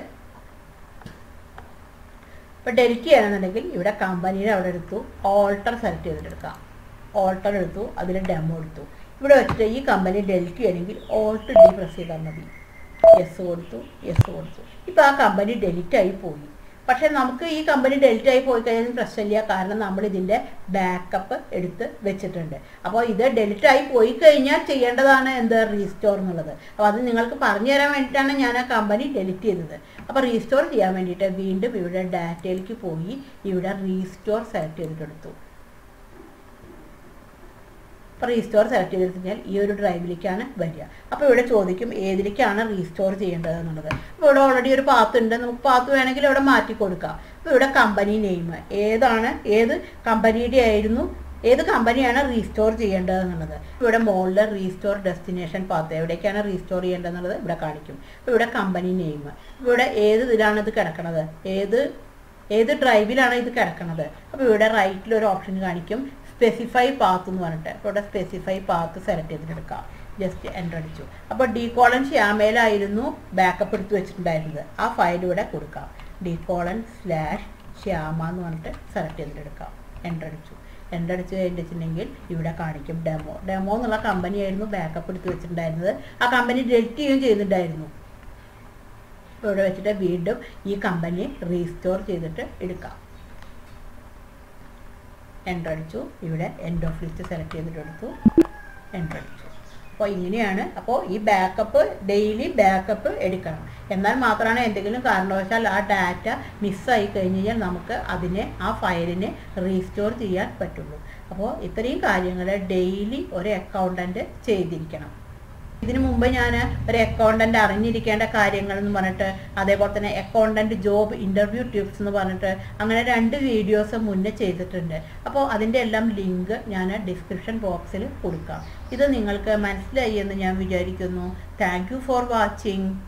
ഇപ്പോൾ ഡെലിറ്റ് ചെയ്യണമെന്നുണ്ടെങ്കിൽ ഇവിടെ കമ്പനിയുടെ അവിടെ എടുത്തു ഓൾട്ടർ സെലക്ട് ചെയ്തിട്ടെടുക്കാം ഓൾട്ടർ എടുത്തു അതിൽ ഡെമോ എടുത്തു ഇവിടെ വെച്ചിട്ട് ഈ കമ്പനി ഡെലിറ്റ് ചെയ്യണമെങ്കിൽ ഓൾട്ട് ഡി പ്രസ് ചെയ്താൽ മതി യെസ് കൊടുത്തു യെസ് കൊടുത്തു ഇപ്പോൾ ആ കമ്പനി ഡെലിറ്റ് ആയി പോയി പക്ഷേ നമുക്ക് ഈ കമ്പനി ഡെലിറ്റ് ആയി പോയി കഴിഞ്ഞാൽ പ്രശ്നമില്ല കാരണം നമ്മൾ ഇതിൻ്റെ ബാക്കപ്പ് എടുത്ത് വെച്ചിട്ടുണ്ട് അപ്പോൾ ഇത് ഡെലിറ്റ് ആയി പോയി കഴിഞ്ഞാൽ ചെയ്യേണ്ടതാണ് എന്ത് റീസ്റ്റോർ എന്നുള്ളത് അപ്പോൾ അത് നിങ്ങൾക്ക് പറഞ്ഞു തരാൻ വേണ്ടിയിട്ടാണ് ഞാൻ ആ കമ്പനി ഡെലിറ്റ് ചെയ്തത് അപ്പോൾ റീസ്റ്റോർ ചെയ്യാൻ വേണ്ടിയിട്ട് വീണ്ടും ഇവിടെ ഡാറ്റയിലേക്ക് പോയി ഇവിടെ റീസ്റ്റോർ സെലക്ട് ചെയ്തിട്ടെടുത്തു അപ്പോൾ റീസ്റ്റോർ സെലക്ട് ചെയ്ത് കഴിഞ്ഞാൽ ഈ ഒരു ഡ്രൈവിലേക്കാണ് വരിക അപ്പോൾ ഇവിടെ ചോദിക്കും ഏതിലേക്കാണ് റീസ്റ്റോർ ചെയ്യേണ്ടത് എന്നുള്ളത് അപ്പോൾ ഇവിടെ ഓൾറെഡി ഒരു പാത്ത് ഉണ്ട് നമുക്ക് പാത്ത് വേണമെങ്കിൽ ഇവിടെ മാറ്റി കൊടുക്കാം അപ്പോൾ ഇവിടെ കമ്പനി നെയിം ഏതാണ് ഏത് കമ്പനിയുടെ ആയിരുന്നു ഏത് കമ്പനിയാണ് റീസ്റ്റോർ ചെയ്യേണ്ടത് എന്നുള്ളത് ഇവിടെ മുകളിൽ റീസ്റ്റോർ ഡെസ്റ്റിനേഷൻ പാത്ത് എവിടേക്കാണ് റീസ്റ്റോർ ചെയ്യേണ്ടത് എന്നുള്ളത് ഇവിടെ കാണിക്കും അപ്പോൾ ഇവിടെ കമ്പനി നെയിം ഇവിടെ ഏത് ഇതിലാണ് ഇത് കിടക്കുന്നത് ഏത് ഏത് ഡ്രൈവിലാണ് ഇത് കിടക്കുന്നത് അപ്പോൾ ഇവിടെ റൈറ്റിൽ ഒരു ഓപ്ഷൻ കാണിക്കും സ്പെസിഫൈ പാത്ത് എന്ന് പറഞ്ഞിട്ട് അപ്പോൾ ഇവിടെ സ്പെസിഫൈ പാത്ത് സെലക്ട് ചെയ്തിട്ടെടുക്കാം ജസ്റ്റ് എൻ്റർ അടിച്ചു അപ്പോൾ ഡി കോളൻ ശ്യാമയിലായിരുന്നു ബാക്കപ്പ് എടുത്ത് വെച്ചിട്ടുണ്ടായിരുന്നത് ആ ഫയൽ ഇവിടെ കൊടുക്കാം ഡി കോളൻ സ്ലാഷ് ശ്യാമ എന്ന് പറഞ്ഞിട്ട് സെലക്ട് ചെയ്തിട്ടെടുക്കാം എൻ്റർ അടിച്ചു എൻ്റർ അടിച്ച് കഴിഞ്ഞിട്ടുണ്ടെങ്കിൽ ഇവിടെ കാണിക്കും ഡെമോ ഡെമോ എന്നുള്ള കമ്പനിയായിരുന്നു ബാക്കപ്പ് എടുത്ത് വെച്ചിട്ടുണ്ടായിരുന്നത് ആ കമ്പനി ഡെലിറ്റ് ചെയ്യുകയും ചെയ്തിട്ടുണ്ടായിരുന്നു അപ്പോൾ ഇവിടെ വെച്ചിട്ട് വീണ്ടും ഈ കമ്പനി റീസ്റ്റോർ ചെയ്തിട്ട് എടുക്കാം എൻ്റർ അടിച്ചു ഇവിടെ എൻഡ് ഓഫ് ലിസ്റ്റ് സെലക്ട് ചെയ്തിട്ട് എടുത്തു എൻ്റർ അടിച്ചു അപ്പോൾ ഇങ്ങനെയാണ് അപ്പോൾ ഈ ബാക്കപ്പ് ഡെയിലി ബാക്കപ്പ് എടുക്കണം എന്നാൽ മാത്രമാണ് എന്തെങ്കിലും കാരണവശാൽ ആ ഡാറ്റ മിസ്സായി കഴിഞ്ഞ് കഴിഞ്ഞാൽ നമുക്ക് അതിനെ ആ ഫയലിനെ റീസ്റ്റോർ ചെയ്യാൻ പറ്റുള്ളൂ അപ്പോൾ ഇത്രയും കാര്യങ്ങൾ ഡെയിലി ഒരു അക്കൗണ്ടൻറ്റ് ചെയ്തിരിക്കണം ഇതിനു മുമ്പ് ഞാൻ ഒരു അക്കൗണ്ടന്റ് അറിഞ്ഞിരിക്കേണ്ട കാര്യങ്ങൾ എന്ന് പറഞ്ഞിട്ട് അതേപോലെ തന്നെ അക്കൗണ്ടന്റ് ജോബ് ഇന്റർവ്യൂ ടിപ്സ് എന്ന് പറഞ്ഞിട്ട് അങ്ങനെ രണ്ട് വീഡിയോസ് മുന്നേ ചെയ്തിട്ടുണ്ട് അപ്പോൾ അതിൻ്റെ എല്ലാം ലിങ്ക് ഞാൻ ഡിസ്ക്രിപ്ഷൻ ബോക്സിൽ കൊടുക്കാം ഇത് നിങ്ങൾക്ക് മനസ്സിലായി എന്ന് ഞാൻ വിചാരിക്കുന്നു താങ്ക് ഫോർ വാച്ചിങ്